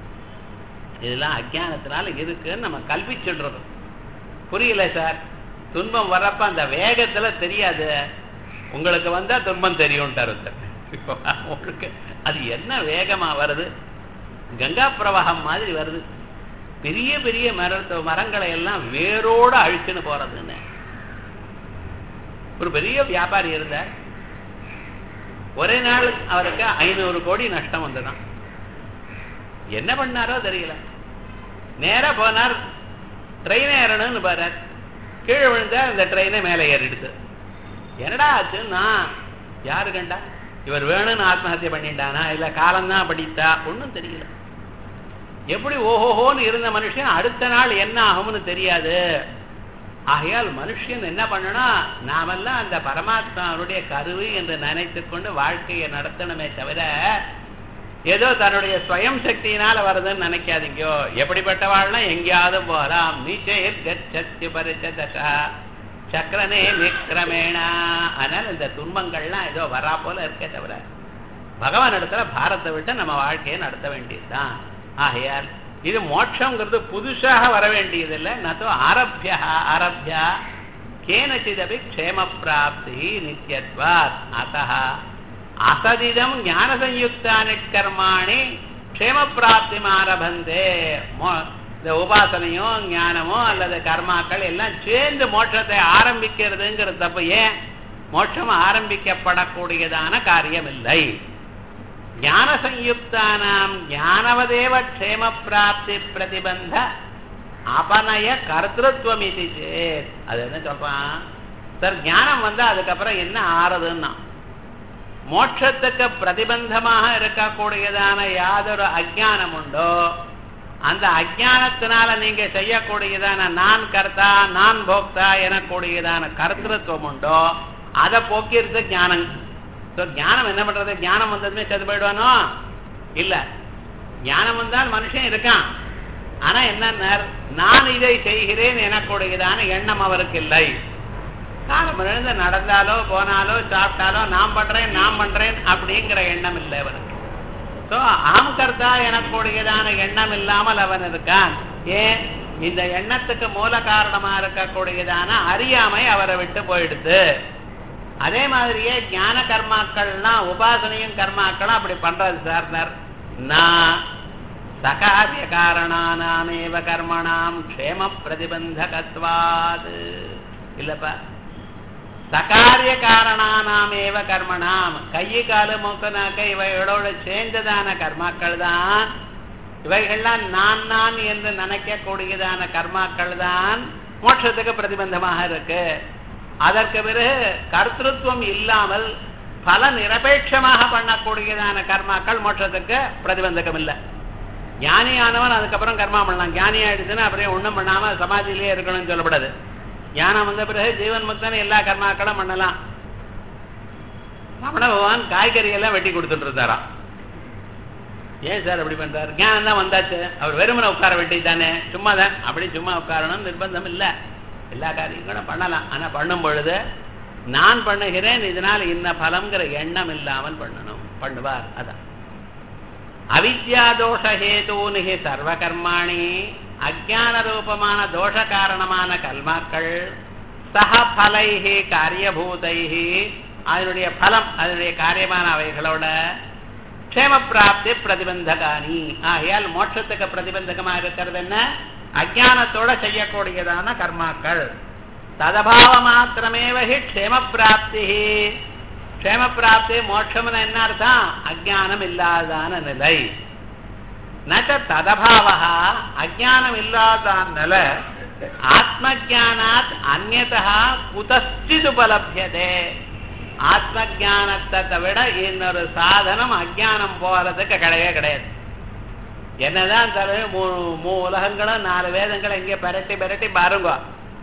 Speaker 1: இதெல்லாம் அஜானத்தினால இருக்குன்னு நம்ம கல்பிச்சுடுறது புரியல சார் துன்பம் வர்றப்ப அந்த வேகத்துல தெரியாது உங்களுக்கு வந்தா துன்பம் தெரியும்ட்டார் ஒருத்தர். இப்போ உங்களுக்கு அது என்ன வேகமா வருது கங்கா பிரவாகம் மாதிரி வருது பெரிய பெரிய மரத்து மரங்களை எல்லாம் வேரோட அழிச்சுன்னு போறதுன்னு ஒரு பெரிய வியாபாரி இருந்தார் ஒரே நாள் அவருக்கு ஐநூறு கோடி நஷ்டம் வந்ததான் என்ன பண்ணாரோ தெரியல நேரா போனார் ட்ரெயின் ஏறணும்னு பாரு கீழே விழுந்தா இந்த ட்ரெயினை மேலே ஏறிடுது என்னடா ஆச்சுன்னா யாரு கண்டா இவர் வேணும்னு ஆத்மஹத்தியை பண்ணிட்டானா இல்ல காலம்தான் படித்தா ஒண்ணும் தெரியல எப்படி ஓஹோஹோன்னு இருந்த மனுஷன் அடுத்த நாள் என்ன ஆகும்னு தெரியாது ஆகையால் மனுஷன் என்ன பண்ணணும் நாமெல்லாம் அந்த பரமாத்மாவுடைய கருவு என்று நினைத்து கொண்டு வாழ்க்கையை நடத்தணுமே தவிர ஏதோ தன்னுடைய ஸ்வயம் சக்தியினால வருதுன்னு நினைக்காதீங்கோ எப்படிப்பட்டவாள்னா எங்கேயாவது போகலாம் நீச்சையில் கச்சத்தி பரிச்சதா சக்கரனே விக்ரமேணா அதனால இந்த துன்பங்கள்லாம் ஏதோ வரா போல இருக்கே தவிர பகவான் இடத்துல பாரத்தை விட்டு நம்ம வாழ்க்கையை நடத்த வேண்டியதுதான் ஆகையால் இது மோட்சங்கிறது புதுசாக வர வேண்டியதில்லை நத்தோ ஆரம்பியா ஆரம்பியா கேனச்சிதபி க்ஷேம பிராப்தி நித்தியத்வாத் அத்தः அசதிதம் ஞான சயுக்தானி கர்மாணி க்ஷேம பிராப்தி ஆரபந்தே இந்த உபாசனையோ ஞானமோ அல்லது கர்மாக்கள் எல்லாம் சேர்ந்து மோட்சத்தை ஆரம்பிக்கிறதுங்கிறது தப்பு ஏன் மோட்சம் ஆரம்பிக்கப்படக்கூடியதான காரியம் இல்லை ஞான சயுக்தானாம் ஞானவதேவ க்ஷேம பிராப்தி பிரதிபந்த அபநய கர்த்தத்துவம் இது சேத் அது என்ன சொல்றான் சார் ஞானம் வந்து அதுக்கப்புறம் என்ன ஆறுதுன்னா மோட்சத்துக்கு பிரதிபந்தமாக இருக்கக்கூடியதான யாதொரு அஜானம் உண்டோ அந்த அஜானத்தினால நீங்க செய்யக்கூடியதான நான் கர்த்தா நான் போக்தா எனக்கூடியதான கர்த்தத்துவம் உண்டோ அதை போக்கிறது ஞானம் ஸோ ஞானம் என்ன பண்றது ஞானம் வந்ததுமே செத்து போயிடுவானோ இல்ல ஞானம் வந்தால் மனுஷன் இருக்கான் ஆனா என்ன நான் இதை செய்கிறேன் எனக்கூடியதான எண்ணம் அவருக்கு இல்லை காலம் எழுந்து நடந்தாலோ போனாலோ சாப்பிட்டாலோ நான் பண்றேன் நான் பண்றேன் அப்படிங்கிற எண்ணம் இல்லை அவனுக்கு ஸோ அகம் கர்த்தா எனக்கூடியதான எண்ணம் இல்லாமல் அவன் இருக்கான் ஏன் இந்த எண்ணத்துக்கு மூல காரணமா இருக்கக்கூடியதான அறியாமை அவரை விட்டு போயிடுது அதே மாதிரியே ஞான கர்மாக்கள்லாம் உபாசனையும் கர்மாக்களும் அப்படி பண்றது சார்னர் நான் சகாரிய காரணானாமேவ கர்மணாம் க்ஷேம பிரதிபந்தகத்வாது இல்லப்பா சகாரிய காரணானாமேவ கர்மணாம் கை காலு மூக்கு நாக்க இவைகளோடு சேர்ந்ததான கர்மாக்கள் தான் இவைகள்லாம் நான் நான் என்று நினைக்கக்கூடியதான கர்மாக்கள் தான் மோட்சத்துக்கு பிரதிபந்தமாக இருக்கு அதற்கு பிறகு கர்த்தத்துவம் இல்லாமல் பல நிரபேட்சமாக பண்ணக்கூடியதான கர்மாக்கள் மோட்சத்துக்கு பிரதிபந்தகம் இல்லை ஞானியானவன் அதுக்கப்புறம் கர்மா பண்ணலாம் ஞானி ஆயிடுச்சுன்னா அப்படியே ஒன்றும் பண்ணாம சமாதியிலேயே இருக்கணும்னு சொல்லப்படாது ஞானம் வந்த பிறகு ஜீவன் முக்தன் எல்லா கர்மாக்களும் பண்ணலாம் ரமண பகவான் காய்கறி எல்லாம் வெட்டி கொடுத்துட்டு இருந்தாராம் ஏன் சார் அப்படி பண்றாரு ஞானம் தான் வந்தாச்சு அவர் வெறுமனை உட்கார வெட்டி தானே சும்மா தான் அப்படி சும்மா உட்காரணும் நிர்பந்தம் இல்லை எல்லா காரியங்களும் பண்ணலாம் ஆனா பண்ணும் பொழுது நான் பண்ணுகிறேன் இதனால் இன்ன பலம்ங்கிற எண்ணம் இல்லாமல் பண்ணணும் பண்ணுவார் அதான் அவித்யா தோஷ ஹேதூனிகி சர்வ கர்மாணி அஜான ரூபமான தோஷ காரணமான கல்மாக்கள் சக பலைஹி காரியபூதைஹி அதனுடைய பலம் அதனுடைய காரியமான அவைகளோட க்ஷேம பிராப்தி பிரதிபந்தகானி ஆகையால் மோட்சத்துக்கு பிரதிபந்தகமா இருக்கிறது என்ன அஜானத்தோட செய்யக்கூடியதான கர்மாக்கள் ததபாவ மாத்திரமேவகி க்ஷேம பிராப்தி க்ஷேம பிராப்தி மோட்சம்னு என்ன அர்த்தம் அஜானம் இல்லாதான நிலை நச்ச ததபாவா அஜானம் இல்லாதான் நிலை ஆத்ம ஜானாத் அந்நதா குதஸ்டித் உபலபியதே ஆத்ம ஜானத்தை விட இன்னொரு சாதனம் அஜானம் போறதுக்கு கிடையவே கிடையாது என்னதான் தவிர மூணு மூ உலகங்களும் நாலு வேதங்களை இங்கே பெரட்டி பெரட்டி பாருங்க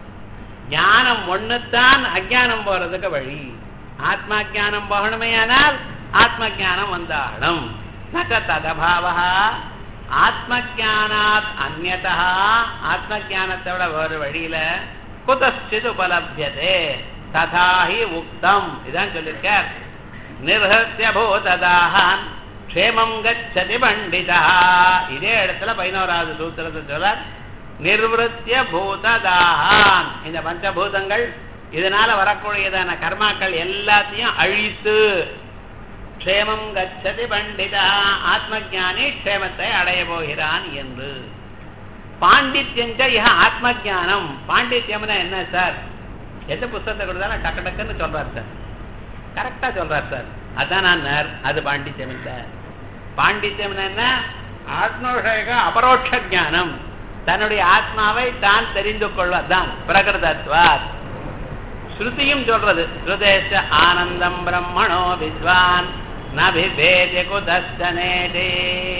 Speaker 1: ஞானம் ஒண்ணுத்தான் அஜானம் போறதுக்கு வழி ஆத்மா ஜானம் போகணுமே ஆனால் ஆத்ம ஜானம் வந்தாகணும் நக ததபாவா ஆத்ம ஜானாத் அந்நதா ஆத்ம ஜானத்தை விட வேறு வழியில குதஸ்டித் உபலபியதே ததாஹி உக்தம் இதான் சொல்லிருக்கார் நிர்ஹத்திய பூததாகான் க்ஷேமம் கச்சதி பண்டிதா இதே இடத்துல பதினோராவது சூத்திரத்தை சொல்ல நிர்வத்திய பூததாகான் இந்த பஞ்சபூதங்கள் இதனால வரக்கூடியதான கர்மாக்கள் எல்லாத்தையும் அழித்து க்ஷேமம் கச்சதி பண்டிதா ஆத்ம ஜானி க்ஷேமத்தை அடைய போகிறான் என்று பாண்டித்யஞ்ச இஹ ஆத்ம ஜானம் பாண்டித்யம்னா என்ன சார் எந்த புஸ்தகத்தை கொடுத்தாலும் டக்கு டக்குன்னு சொல்றாரு சார் கரெக்டா சொல்றாரு சார் அதான் நான் அது பாண்டித்யம் இல்லை பாண்டித்யம் என்ன ஆத்மோஷக அபரோட்ச ஜானம் தன்னுடைய ஆத்மாவை தான் தெரிந்து கொள்வதுதான் பிரகிருதத்வாத் ஸ்ருதியும் சொல்றது ஸ்ருதேஷ ஆனந்தம் பிரம்மணோ வித்வான் நபிபேதி குதஸ்தனேதே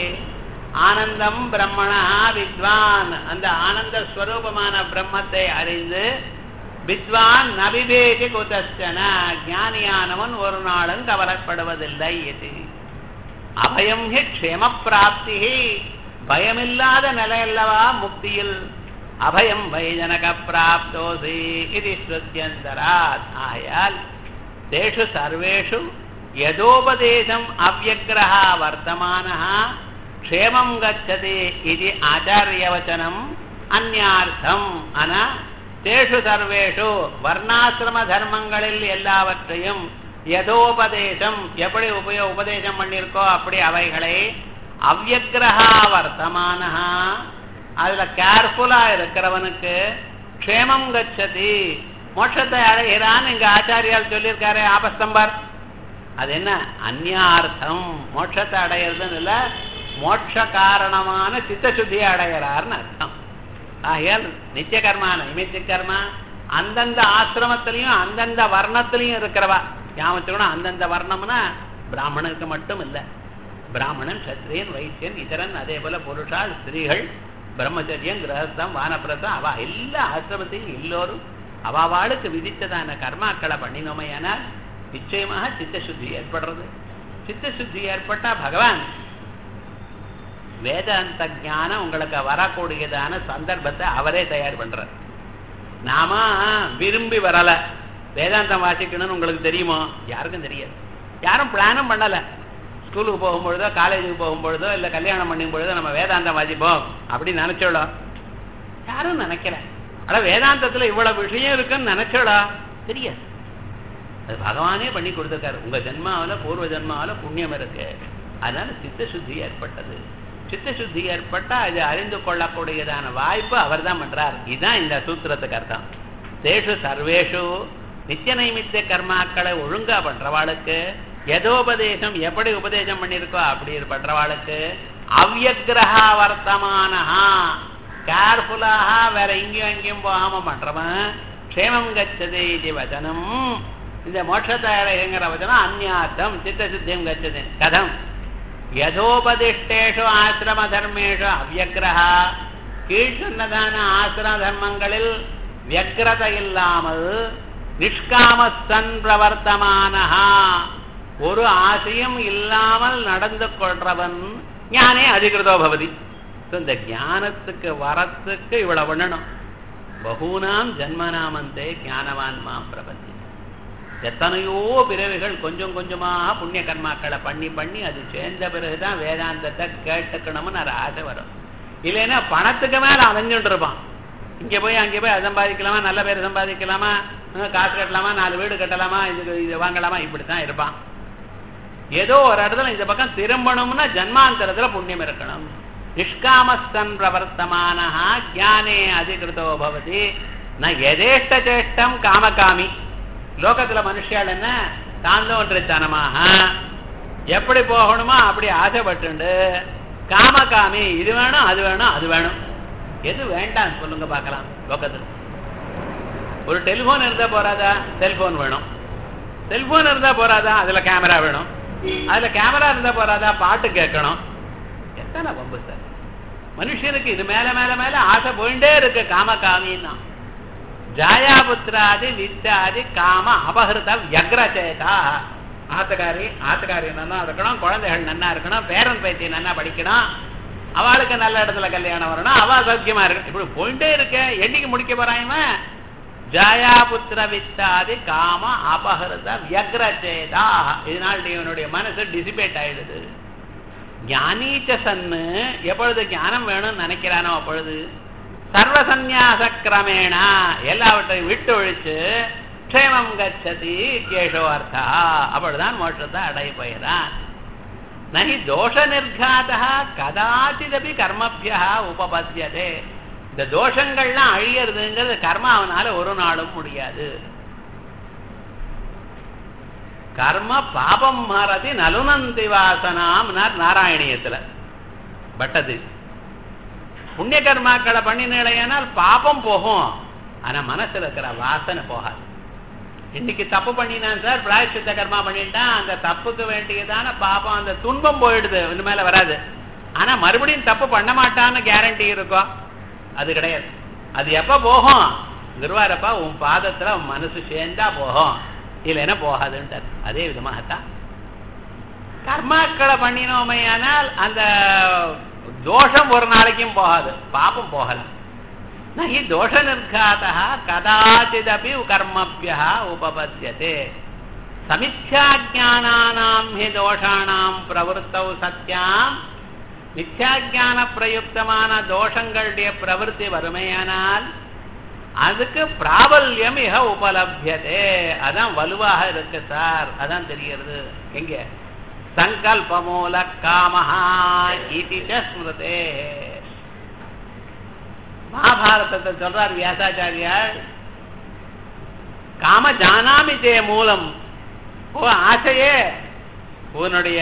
Speaker 1: ஆனந்தம் பிரம்மணா வித்வான் அந்த ஆனந்த ஸ்வரூபமான பிரம்மத்தை அறிந்து வித்வான் நபிபேதி குதஸ்தன ஞானியானவன் ஒரு நாளும் கவலைப்படுவதில்லை இது அபயம் ஹி க்ஷேம பிராப்தி பயமில்லாத நிலையல்லவா முக்தியில் அபயம் வைஜனக பிராப்தோசி இது ஸ்ருத்தியந்தராத் ஆயால் தேஷு சர்வேஷு யதோபதேசம் அவ்வக்ரஹா வர்த்தமானः க்ஷேமம் கச்சதி இது ஆச்சாரியவச்சனம் அந்யார்த்தம் ஆனா தேஷு சர்வேஷு வர்ணாசிரம தர்மங்களில் எல்லாவற்றையும் எதோபதேசம் எப்படி உபயோ உபதேசம் பண்ணியிருக்கோ அப்படி அவைகளை அவ்வக்ரஹா வர்த்தமானஹா அதுல கேர்ஃபுல்லா இருக்கிறவனுக்கு க்ஷேமம் கச்சதி மோட்சத்தை அடைகிறான்னு இங்க ஆச்சாரியால் சொல்லியிருக்காரு ஆபஸ்தம்பர் அது என்ன அந்நியார்த்தம் மோட்சத்தை அடையிறதுன்னு இல்ல மோட்ச காரணமான சித்தசுத்தியை அடைகிறார்னு அர்த்தம் ஆகையால் நித்திய கர்மா நைமித்திய கர்மா அந்தந்த ஆசிரமத்திலையும் அந்தந்த வர்ணத்திலையும் இருக்கிறவா ஞாபகத்துக்கணும் அந்தந்த வர்ணம்னா பிராமணனுக்கு மட்டும் இல்லை பிராமணன் சத்திரியன் வைசியன் இதரன் அதே போல புருஷால் ஸ்திரீகள் பிரம்மச்சரியம் கிரகஸ்தம் வானப்பிரதம் அவ எல்லா ஆசிரமத்தையும் எல்லோரும் அவாவாளுக்கு விதித்ததான கர்மாக்களை பண்ணினோமையானால் நிச்சயமாக சித்தசுத்தி ஏற்படுறது சித்தசுத்தி ஏற்பட்டா பகவான் வேதாந்த ஞானம் உங்களுக்கு வரக்கூடியதான சந்தர்ப்பத்தை அவரே தயார் பண்றார் நாம விரும்பி வரல வேதாந்தம் வாசிக்கணும்னு உங்களுக்கு தெரியுமோ யாருக்கும் தெரியாது யாரும் பிளானும் பண்ணல ஸ்கூலுக்கு போகும்பொழுதோ காலேஜுக்கு போகும்பொழுதோ இல்லை கல்யாணம் பண்ணும் பொழுதோ நம்ம வேதாந்தம் வாசிப்போம் அப்படின்னு நினைச்சோளோ யாரும் நினைக்கல ஆனா வேதாந்தத்துல இவ்வளவு விஷயம் இருக்குன்னு நினைச்சோளா தெரியாது அது பகவானே பண்ணி கொடுத்துருக்காரு உங்க ஜென்மாவில பூர்வ ஜென்மாவில புண்ணியம் இருக்கு அதனால சித்த சுத்தி ஏற்பட்டது சித்த சுத்தி ஏற்பட்டா அது அறிந்து கொள்ளக்கூடியதான வாய்ப்பு அவர் தான் பண்றார் இதுதான் இந்த சூத்திரத்துக்கு அர்த்தம் தேஷு சர்வேஷு நித்திய நைமித்திய கர்மாக்களை ஒழுங்கா பண்றவாளுக்கு எதோபதேசம் எப்படி உபதேசம் பண்ணிருக்கோ அப்படி பண்றவாளுக்கு அவ்யகிரகா வர்த்தமானஹா கேர்ஃபுல்லாக வேற இங்கேயும் அங்கேயும் போகாம பண்றவன் க்ஷேமம் கச்சதே இது வச்சனம் இந்த மோட்சத்தயங்கிற வச்சனம் அந்யார்த்தம் சித்த சித்தியம் கச்சது கதம் யதோபதிஷ்டேஷு ஆசிரம தர்மேஷு அவ்யகிரகா கீழ் சொன்னதான ஆசிரம தர்மங்களில் வியக்கிரத இல்லாமல் நிஷ்காமசன் பிரவர்த்தமானஹா ஒரு ஆசையும் இல்லாமல் நடந்து கொள்றவன் ஞானே அதிகிருதோ பவதி இந்த ஞானத்துக்கு வரத்துக்கு இவ்வளவு பண்ணணும் பகூனாம் ஜன்மநாமந்தே ஞானவான் மாம் பிரபந்தி எத்தனையோ பிறவிகள் கொஞ்சம் கொஞ்சமாக புண்ணிய கர்மாக்களை பண்ணி பண்ணி அது சேர்ந்த பிறகுதான் வேதாந்தத்தை கேட்டுக்கணும்னு ஒரு ஆசை வரும் இல்லைன்னா பணத்துக்கு மேல அலைஞ்சுட்டு இருப்பான் இங்க போய் அங்கே போய் அதை சம்பாதிக்கலாமா நல்ல பேர் சம்பாதிக்கலாமா காசு கட்டலாமா நாலு வீடு கட்டலாமா இது இது வாங்கலாமா இப்படித்தான் இருப்பான் ஏதோ ஒரு இடத்துல இந்த பக்கம் திரும்பணும்னா ஜன்மாந்தரத்துல புண்ணியம் இருக்கணும் நிஷ்காமஸ்தன் பிரவர்த்தமான ஜானே அதிகிருத்தோ பவதி நான் எதேஷ்ட சேஷ்டம் காமகாமி லோகத்துல மனுஷால் என்ன தாந்தோன்றத்தனமாக எப்படி போகணுமோ அப்படி ஆசைப்பட்டுண்டு காமகாமி இது வேணும் அது வேணும் அது வேணும் எது வேண்டாம் சொல்லுங்க பார்க்கலாம் லோகத்துல ஒரு டெலிபோன் இருந்தா போறாதா செல்போன் வேணும் செல்போன் இருந்தா போறாதா அதுல கேமரா வேணும் அதுல கேமரா இருந்தா போறாதா பாட்டு கேட்கணும் எத்தனை பம்பு சார் மனுஷனுக்கு இது மேல மேல மேல ஆசை போயிட்டே இருக்கு காம காமின்னா ஜாயாபுத்திராதி வித்தாதி காம அபகிருத வியக்ரச்சேதா ஆத்துக்காரி ஆத்துக்காரி நன்னா இருக்கணும் குழந்தைகள் நன்னா இருக்கணும் பேரன் பேத்தி நன்னா படிக்கணும் அவளுக்கு நல்ல இடத்துல கல்யாணம் வரணும் அவ சௌக்கியமா இருக்கு இப்படி போயிட்டே இருக்க என்னைக்கு முடிக்க போறாங்க ஜாயாபுத்திர வித்தாதி காம அபகிருத வியக்ரச்சேதா இதனால் இவனுடைய மனசு டிசிபேட் ஆயிடுது ஞானீச்ச சன்னு எப்பொழுது ஞானம் வேணும்னு நினைக்கிறானோ அப்பொழுது சர்வசந்நியாச கிரமேணா எல்லாவற்றையும் விட்டு ஒழிச்சு க்ஷேமம் கச்சதி கேஷோ அர்த்தா அப்பொழுதுதான் மோட்சத்தை அடைய போயிடான் நகி தோஷ நிர்காதா கதாச்சிதபி கர்மபியா உபபத்தியதே இந்த தோஷங்கள்லாம் அழியறதுங்கிறது கர்மாவனால ஒரு நாளும் முடியாது கர்ம பாபம் மாறதி நலுனந்தி வாசனாம் நாராயணியத்துல பட்டது புண்ணிய கர்மாக்களை பண்ணினால் பாபம் போகும் ஆனா மனசுல இருக்கிற வாசனை போகாது இன்னைக்கு தப்பு பண்ணினான் சார் பிராயசித்த கர்மா பண்ணிட்டான் அந்த தப்புக்கு வேண்டியதான பாபம் அந்த துன்பம் போயிடுது இனிமேல வராது ஆனா மறுபடியும் தப்பு பண்ண மாட்டான்னு கேரண்டி இருக்கும் அது கிடையாது அது எப்ப போகும் குருவாரப்பா உன் பாதத்துல உன் மனசு சேர்ந்தா போகும் இல்லைன்னா போகாதுன்ட்டார் அதே விதமாகத்தான் கர்மாக்களை பண்ணினோமையானால் அந்த தோஷம் ஒரு நாளைக்கும் போகாது பாப்பம் போகலாம் நகி தோஷ நிர்காதா கதாச்சிதபி கர்மபியா உபபத்தியதே சமித்யாஜானாம் ஹி தோஷானாம் பிரவருத்தௌ சத்தியாம் மித்யாஜான பிரயுக்தமான தோஷங்களுடைய பிரவருத்தி வறுமையானால் அதுக்கு பிராபல்யம் மிக உபலபியதே அதான் வலுவாக இருக்கு சார் அதான் தெரிகிறது எங்க சங்கல்பமூல காமஹா இது ஸ்மிருதே மகாபாரதத்தை சொல்றார் வியாசாச்சாரியார் காம ஜானாமி தே மூலம் ஓ ஆசையே உன்னுடைய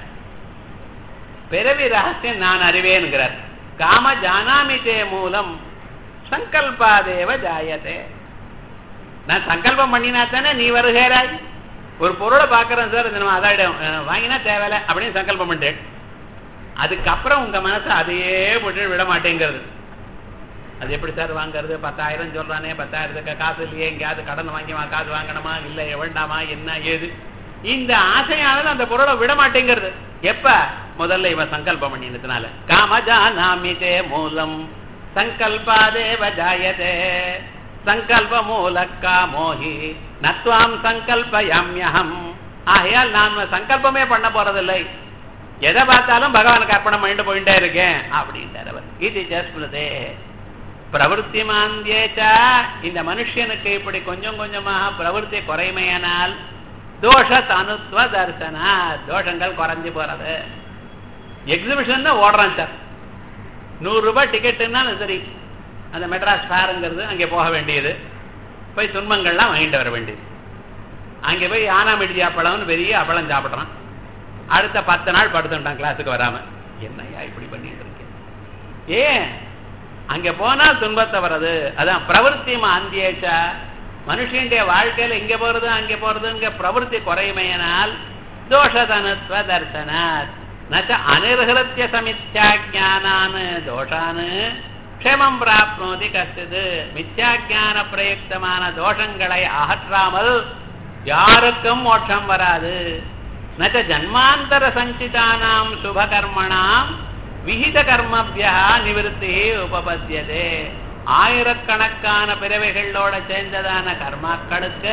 Speaker 1: பிறவி ரகசியம் நான் அறிவேன்கிறார் காம ஜானாமி தே மூலம் சங்கல்பாதேவ ஜாயதே நான் சங்கல்பம் பண்ணினா தானே நீ வருகிறாய் ஒரு பொருளை பார்க்கறேன் சார் இது நம்ம அதாயிடும் வாங்கினா தேவையில்ல அப்படின்னு சங்கல்பம் பண்ணிட்டேன் அதுக்கப்புறம் உங்க மனசு அதையே போட்டு விட மாட்டேங்கிறது அது எப்படி சார் வாங்குறது பத்தாயிரம் சொல்றானே பத்தாயிரத்துக்கு காசு இல்லையே எங்கேயாவது கடன் வாங்கி வா- காசு வாங்கணுமா இல்லை வேண்டாமா என்ன ஏது இந்த ஆசையானது அந்த பொருளை விட மாட்டேங்கிறது எப்ப முதல்ல இவன் சங்கல்பம் பண்ணினதுனால காமஜானாமிதே மூலம் சங்கல்பாதேவ ஜாயதே சங்கல்ப மூலக்கா மோகி நத்வாம் சங்கல்பயாமியகம் ஆகையால் நான் சங்கல்பமே பண்ண போறதில்லை எதை பார்த்தாலும் பகவானுக்கு அர்ப்பணம் பண்ணிட்டு போயிட்டே இருக்கேன் அப்படின்ட்டார் அவர் இது ஜஸ்மிருதே பிரவருத்தி மாந்தியேச்சா இந்த மனுஷனுக்கு இப்படி கொஞ்சம் கொஞ்சமாக பிரவருத்தி குறைமையானால் தோஷ தனுத்துவ தரிசனா தோஷங்கள் குறைஞ்சு போறது எக்ஸிபிஷன் தான் ஓடுறான் சார் நூறு ரூபாய் டிக்கெட்டுன்னா சரி அந்த மெட்ராஸ் ஃபேருங்கிறது அங்கே போக வேண்டியது போய் துன்பங்கள்லாம் வாங்கிட்டு வர வேண்டியது அங்கே போய் ஆனாமிடிஜி அப்பளம்னு பெரிய அப்பளம் சாப்பிட்றான் அடுத்த பத்து நாள் படுத்துட்டான் கிளாஸுக்கு வராம என்னய்யா இப்படி பண்ணிட்டு இருக்கேன் ஏன் அங்க போனா துன்பத்தை வர்றது அதான் பிரவருத்தி மாந்தியேச்சா மனுஷனுடைய வாழ்க்கையில இங்க போறது அங்க போறதுங்க பிரவருத்தி குறைமையினால் தோஷதனத்வ தர்சனாத் நச்ச அனிர்ஹிருத்திய சமித்யா ஜானான் தோஷான் க்ஷேமம் பிராப்னோதி கஷ்டது மித்யா ஜான பிரயுக்தமான தோஷங்களை அகற்றாமல் யாருக்கும் மோட்சம் வராது நச்ச ஜன்மாந்தர சஞ்சிதானாம் சுபகர்மணாம் விகித கர்மபியா நிவிருத்தி உபபத்தியதே ஆயிரக்கணக்கான பிறவைகளோட சேர்ந்ததான கர்மாக்களுக்கு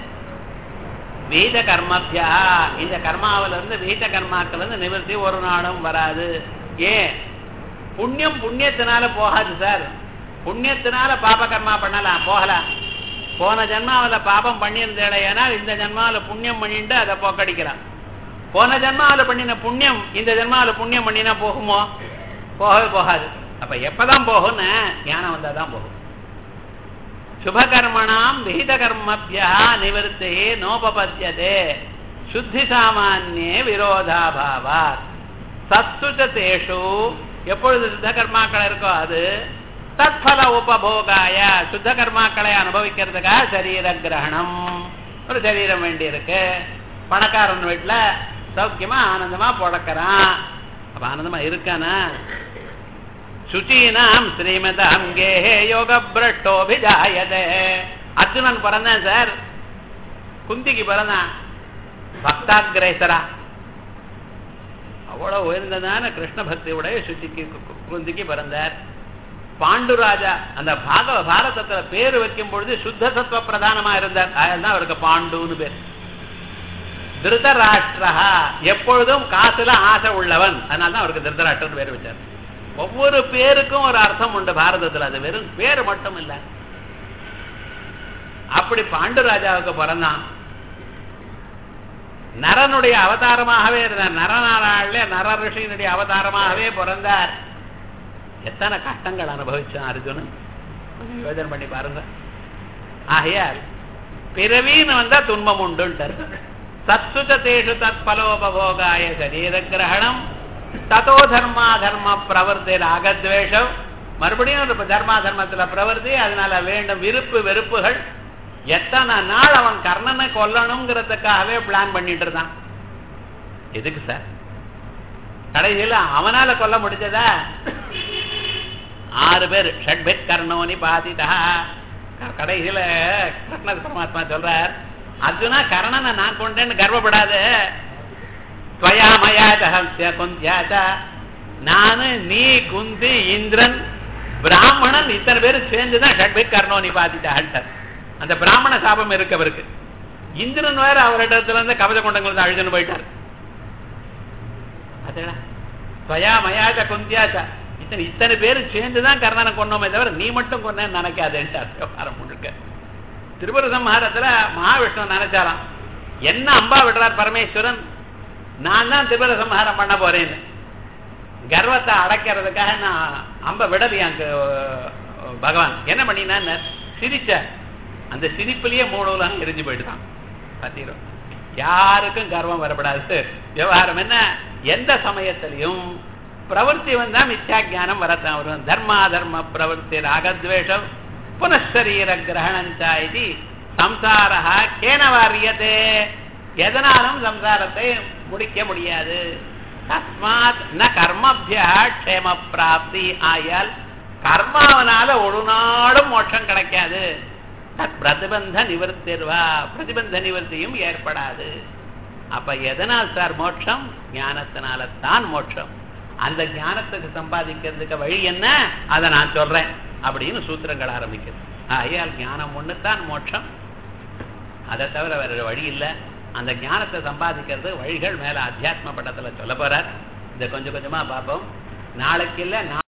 Speaker 1: வீத கர்மபியா இந்த கர்மாவில இருந்து வீத கர்மாக்கள் இருந்து நிவர்த்தி ஒரு நாளும் வராது ஏன் புண்ணியம் புண்ணியத்தினால போகாது சார் புண்ணியத்தினால பாப கர்மா பண்ணலாம் போகலாம் போன ஜென்மாவில பாபம் பண்ணியிருந்தேடையானால் இந்த ஜென்மாவில புண்ணியம் பண்ணிட்டு அதை போக்கடிக்கலாம் போன ஜென்மாவில பண்ணின புண்ணியம் இந்த ஜென்மாவில புண்ணியம் பண்ணினா போகுமோ போகவே போகாது அப்ப எப்பதான் போகும்னு ஞானம் வந்தாதான் போகும் சுபகர்மணாம் விகித கர்மபியா நிவர்த்தி நோபபத்தியதே சுத்தி சாமானியே விரோதாபாவா சத்சுஜதேஷு எப்பொழுது சுத்த கர்மாக்கள் இருக்கோ அது தத்பல உபபோகாய சுத்த கர்மாக்களை அனுபவிக்கிறதுக்காக சரீர கிரகணம் ஒரு சரீரம் வேண்டி இருக்கு பணக்காரன் வீட்டுல சௌக்கியமா ஆனந்தமா பொழக்கிறான் அப்ப ஆனந்தமா இருக்கானா சுச்சீனாம் ஸ்ரீமதாம் கேஹே யோக பிரட்டோபிஜாயதே அர்ஜுனன் பிறந்தான் சார் குந்திக்கு பிறந்தான் பக்தாகிரேசரா அவ்வளவு உயர்ந்ததான கிருஷ்ண பக்தியுடைய சுச்சிக்கு கு- குந்திக்கு பிறந்தார் பாண்டுராஜா அந்த பாக பாரதத்துல பேர் வைக்கும் பொழுது சுத்த சத்துவ பிரதானமா இருந்தார் அதனால அவருக்கு பாண்டுன்னு பேர் திருதராஷ்டிரா எப்பொழுதும் காசுல ஆசை உள்ளவன் அதனால தான் அவருக்கு திருதராஷ்டிரன் பேர் வச்சார் ஒவ்வொரு பேருக்கும் ஒரு அர்த்தம் உண்டு பாரதத்துல அது வெறும் பேர் மட்டும் இல்ல அப்படி பாண்டுராஜாவுக்கு பிறந்தான் நரனுடைய அவதாரமாகவே இருந்தார் நரநாராயண நர ரிஷியினுடைய அவதாரமாகவே பிறந்தார் எத்தனை கஷ்டங்கள் அனுபவிச்சான் அர்ஜுனன் கொஞ்சம் யோஜனை பண்ணி பாருங்க ஆகையால் பிறவின்னு வந்தா துன்பம் உண்டுன்ட்டார் சத்சுஜதேஷு தத் பலோபபோகாய சரீர கிரகணம் ததோ தர்மா தர்ம பிரவர்த்தி ராகத்வேஷம் மறுபடியும் ஒரு தர்மா தர்மத்துல பிரவர்த்தி அதனால வேண்டும் விருப்பு வெறுப்புகள் எத்தனை நாள் அவன் கர்ணனை கொல்லணுங்கிறதுக்காகவே பிளான் பண்ணிட்டு இருந்தான் எதுக்கு சார் கடைசியில அவனால கொல்ல முடிஞ்சதா ஆறு பேர் ஷட்பித் கர்ணோனி பாதிதா கடைசியில கிருஷ்ண பரமாத்மா சொல்றார் அர்ஜுனா கர்ணனை நான் கொண்டேன்னு கர்வப்படாது துவயா மயா ஜஹம்ஸ்ய குந்தியாச்ச நானு நீ குந்தி இந்திரன் பிராமணன் இத்தனை பேரும் சேர்ந்துதான் ஷட்பித் கர்ணோனி பாதிதான்ட்டார் அந்த பிராமண சாபம் இருக்கு அவருக்கு இந்திரன் வேற அவரிடத்துல இருந்து கவச கொண்டங்கள் அழுதுன்னு போயிட்டார் அதேடா துவயா மயாச்ச குந்தியாச்ச இத்தனை இத்தனை பேரும் சேர்ந்துதான் கர்ணனை கொண்டோமே தவிர நீ மட்டும் கொன்னேன்னு நினைக்காதேன்ட்டார் விவகாரம் முழுக்க திரிபுர சம்ஹாரத்துல மகாவிஷ்ணு நினைச்சாராம் என்ன அம்பா விடுறார் பரமேஸ்வரன் நான் தான் திரிபுர சம்ஹாரம் பண்ண போறேன்னு கர்வத்தை அடைக்கிறதுக்காக நான் அம்ப விடலையாங்க பகவான் என்ன பண்ணினா சிரிச்சார் அந்த சிரிப்பிலேயே மூணு உலகம் எரிஞ்சு போயிட்டுதான் பத்திரும் யாருக்கும் கர்வம் வரப்படாது விவகாரம் என்ன எந்த சமயத்திலையும் பிரவருத்தி வந்தா மித்யா ஜானம் வரத்தான் வரும் தர்மா தர்ம பிரவருத்தி ராகத்வேஷம் புனഃசரீர கிரகணஞ்சா இது சம்சாரா கேன வாரியதே எதனாலும் சம்சாரத்தை முடிக்க முடியாது தஸ்மாத் ந கர்மபியா க்ஷேம பிராப்தி ஆயால் கர்மாவனால ஒரு நாளும் மோட்சம் கிடைக்காது தத் பிரதிபந்த நிவர்த்திர்வா பிரதிபந்த நிவர்த்தியும் ஏற்படாது அப்ப எதனால் சார் மோட்சம் ஞானத்தினால தான் மோட்சம் அந்த ஞானத்துக்கு சம்பாதிக்கிறதுக்கு வழி என்ன அதை நான் சொல்றேன் அப்படின்னு சூத்திரங்கள் ஆரம்பிக்குது ஆகையால் ஞானம் ஒண்ணுதான் மோட்சம் அதை தவிர வேற வழி இல்லை அந்த ஞானத்தை சம்பாதிக்கிறது வழிகள் மேல அத்தியாத்ம படத்துல சொல்ல போறார் இதை கொஞ்சம் கொஞ்சமா பார்ப்போம் நாளைக்கு இல்லை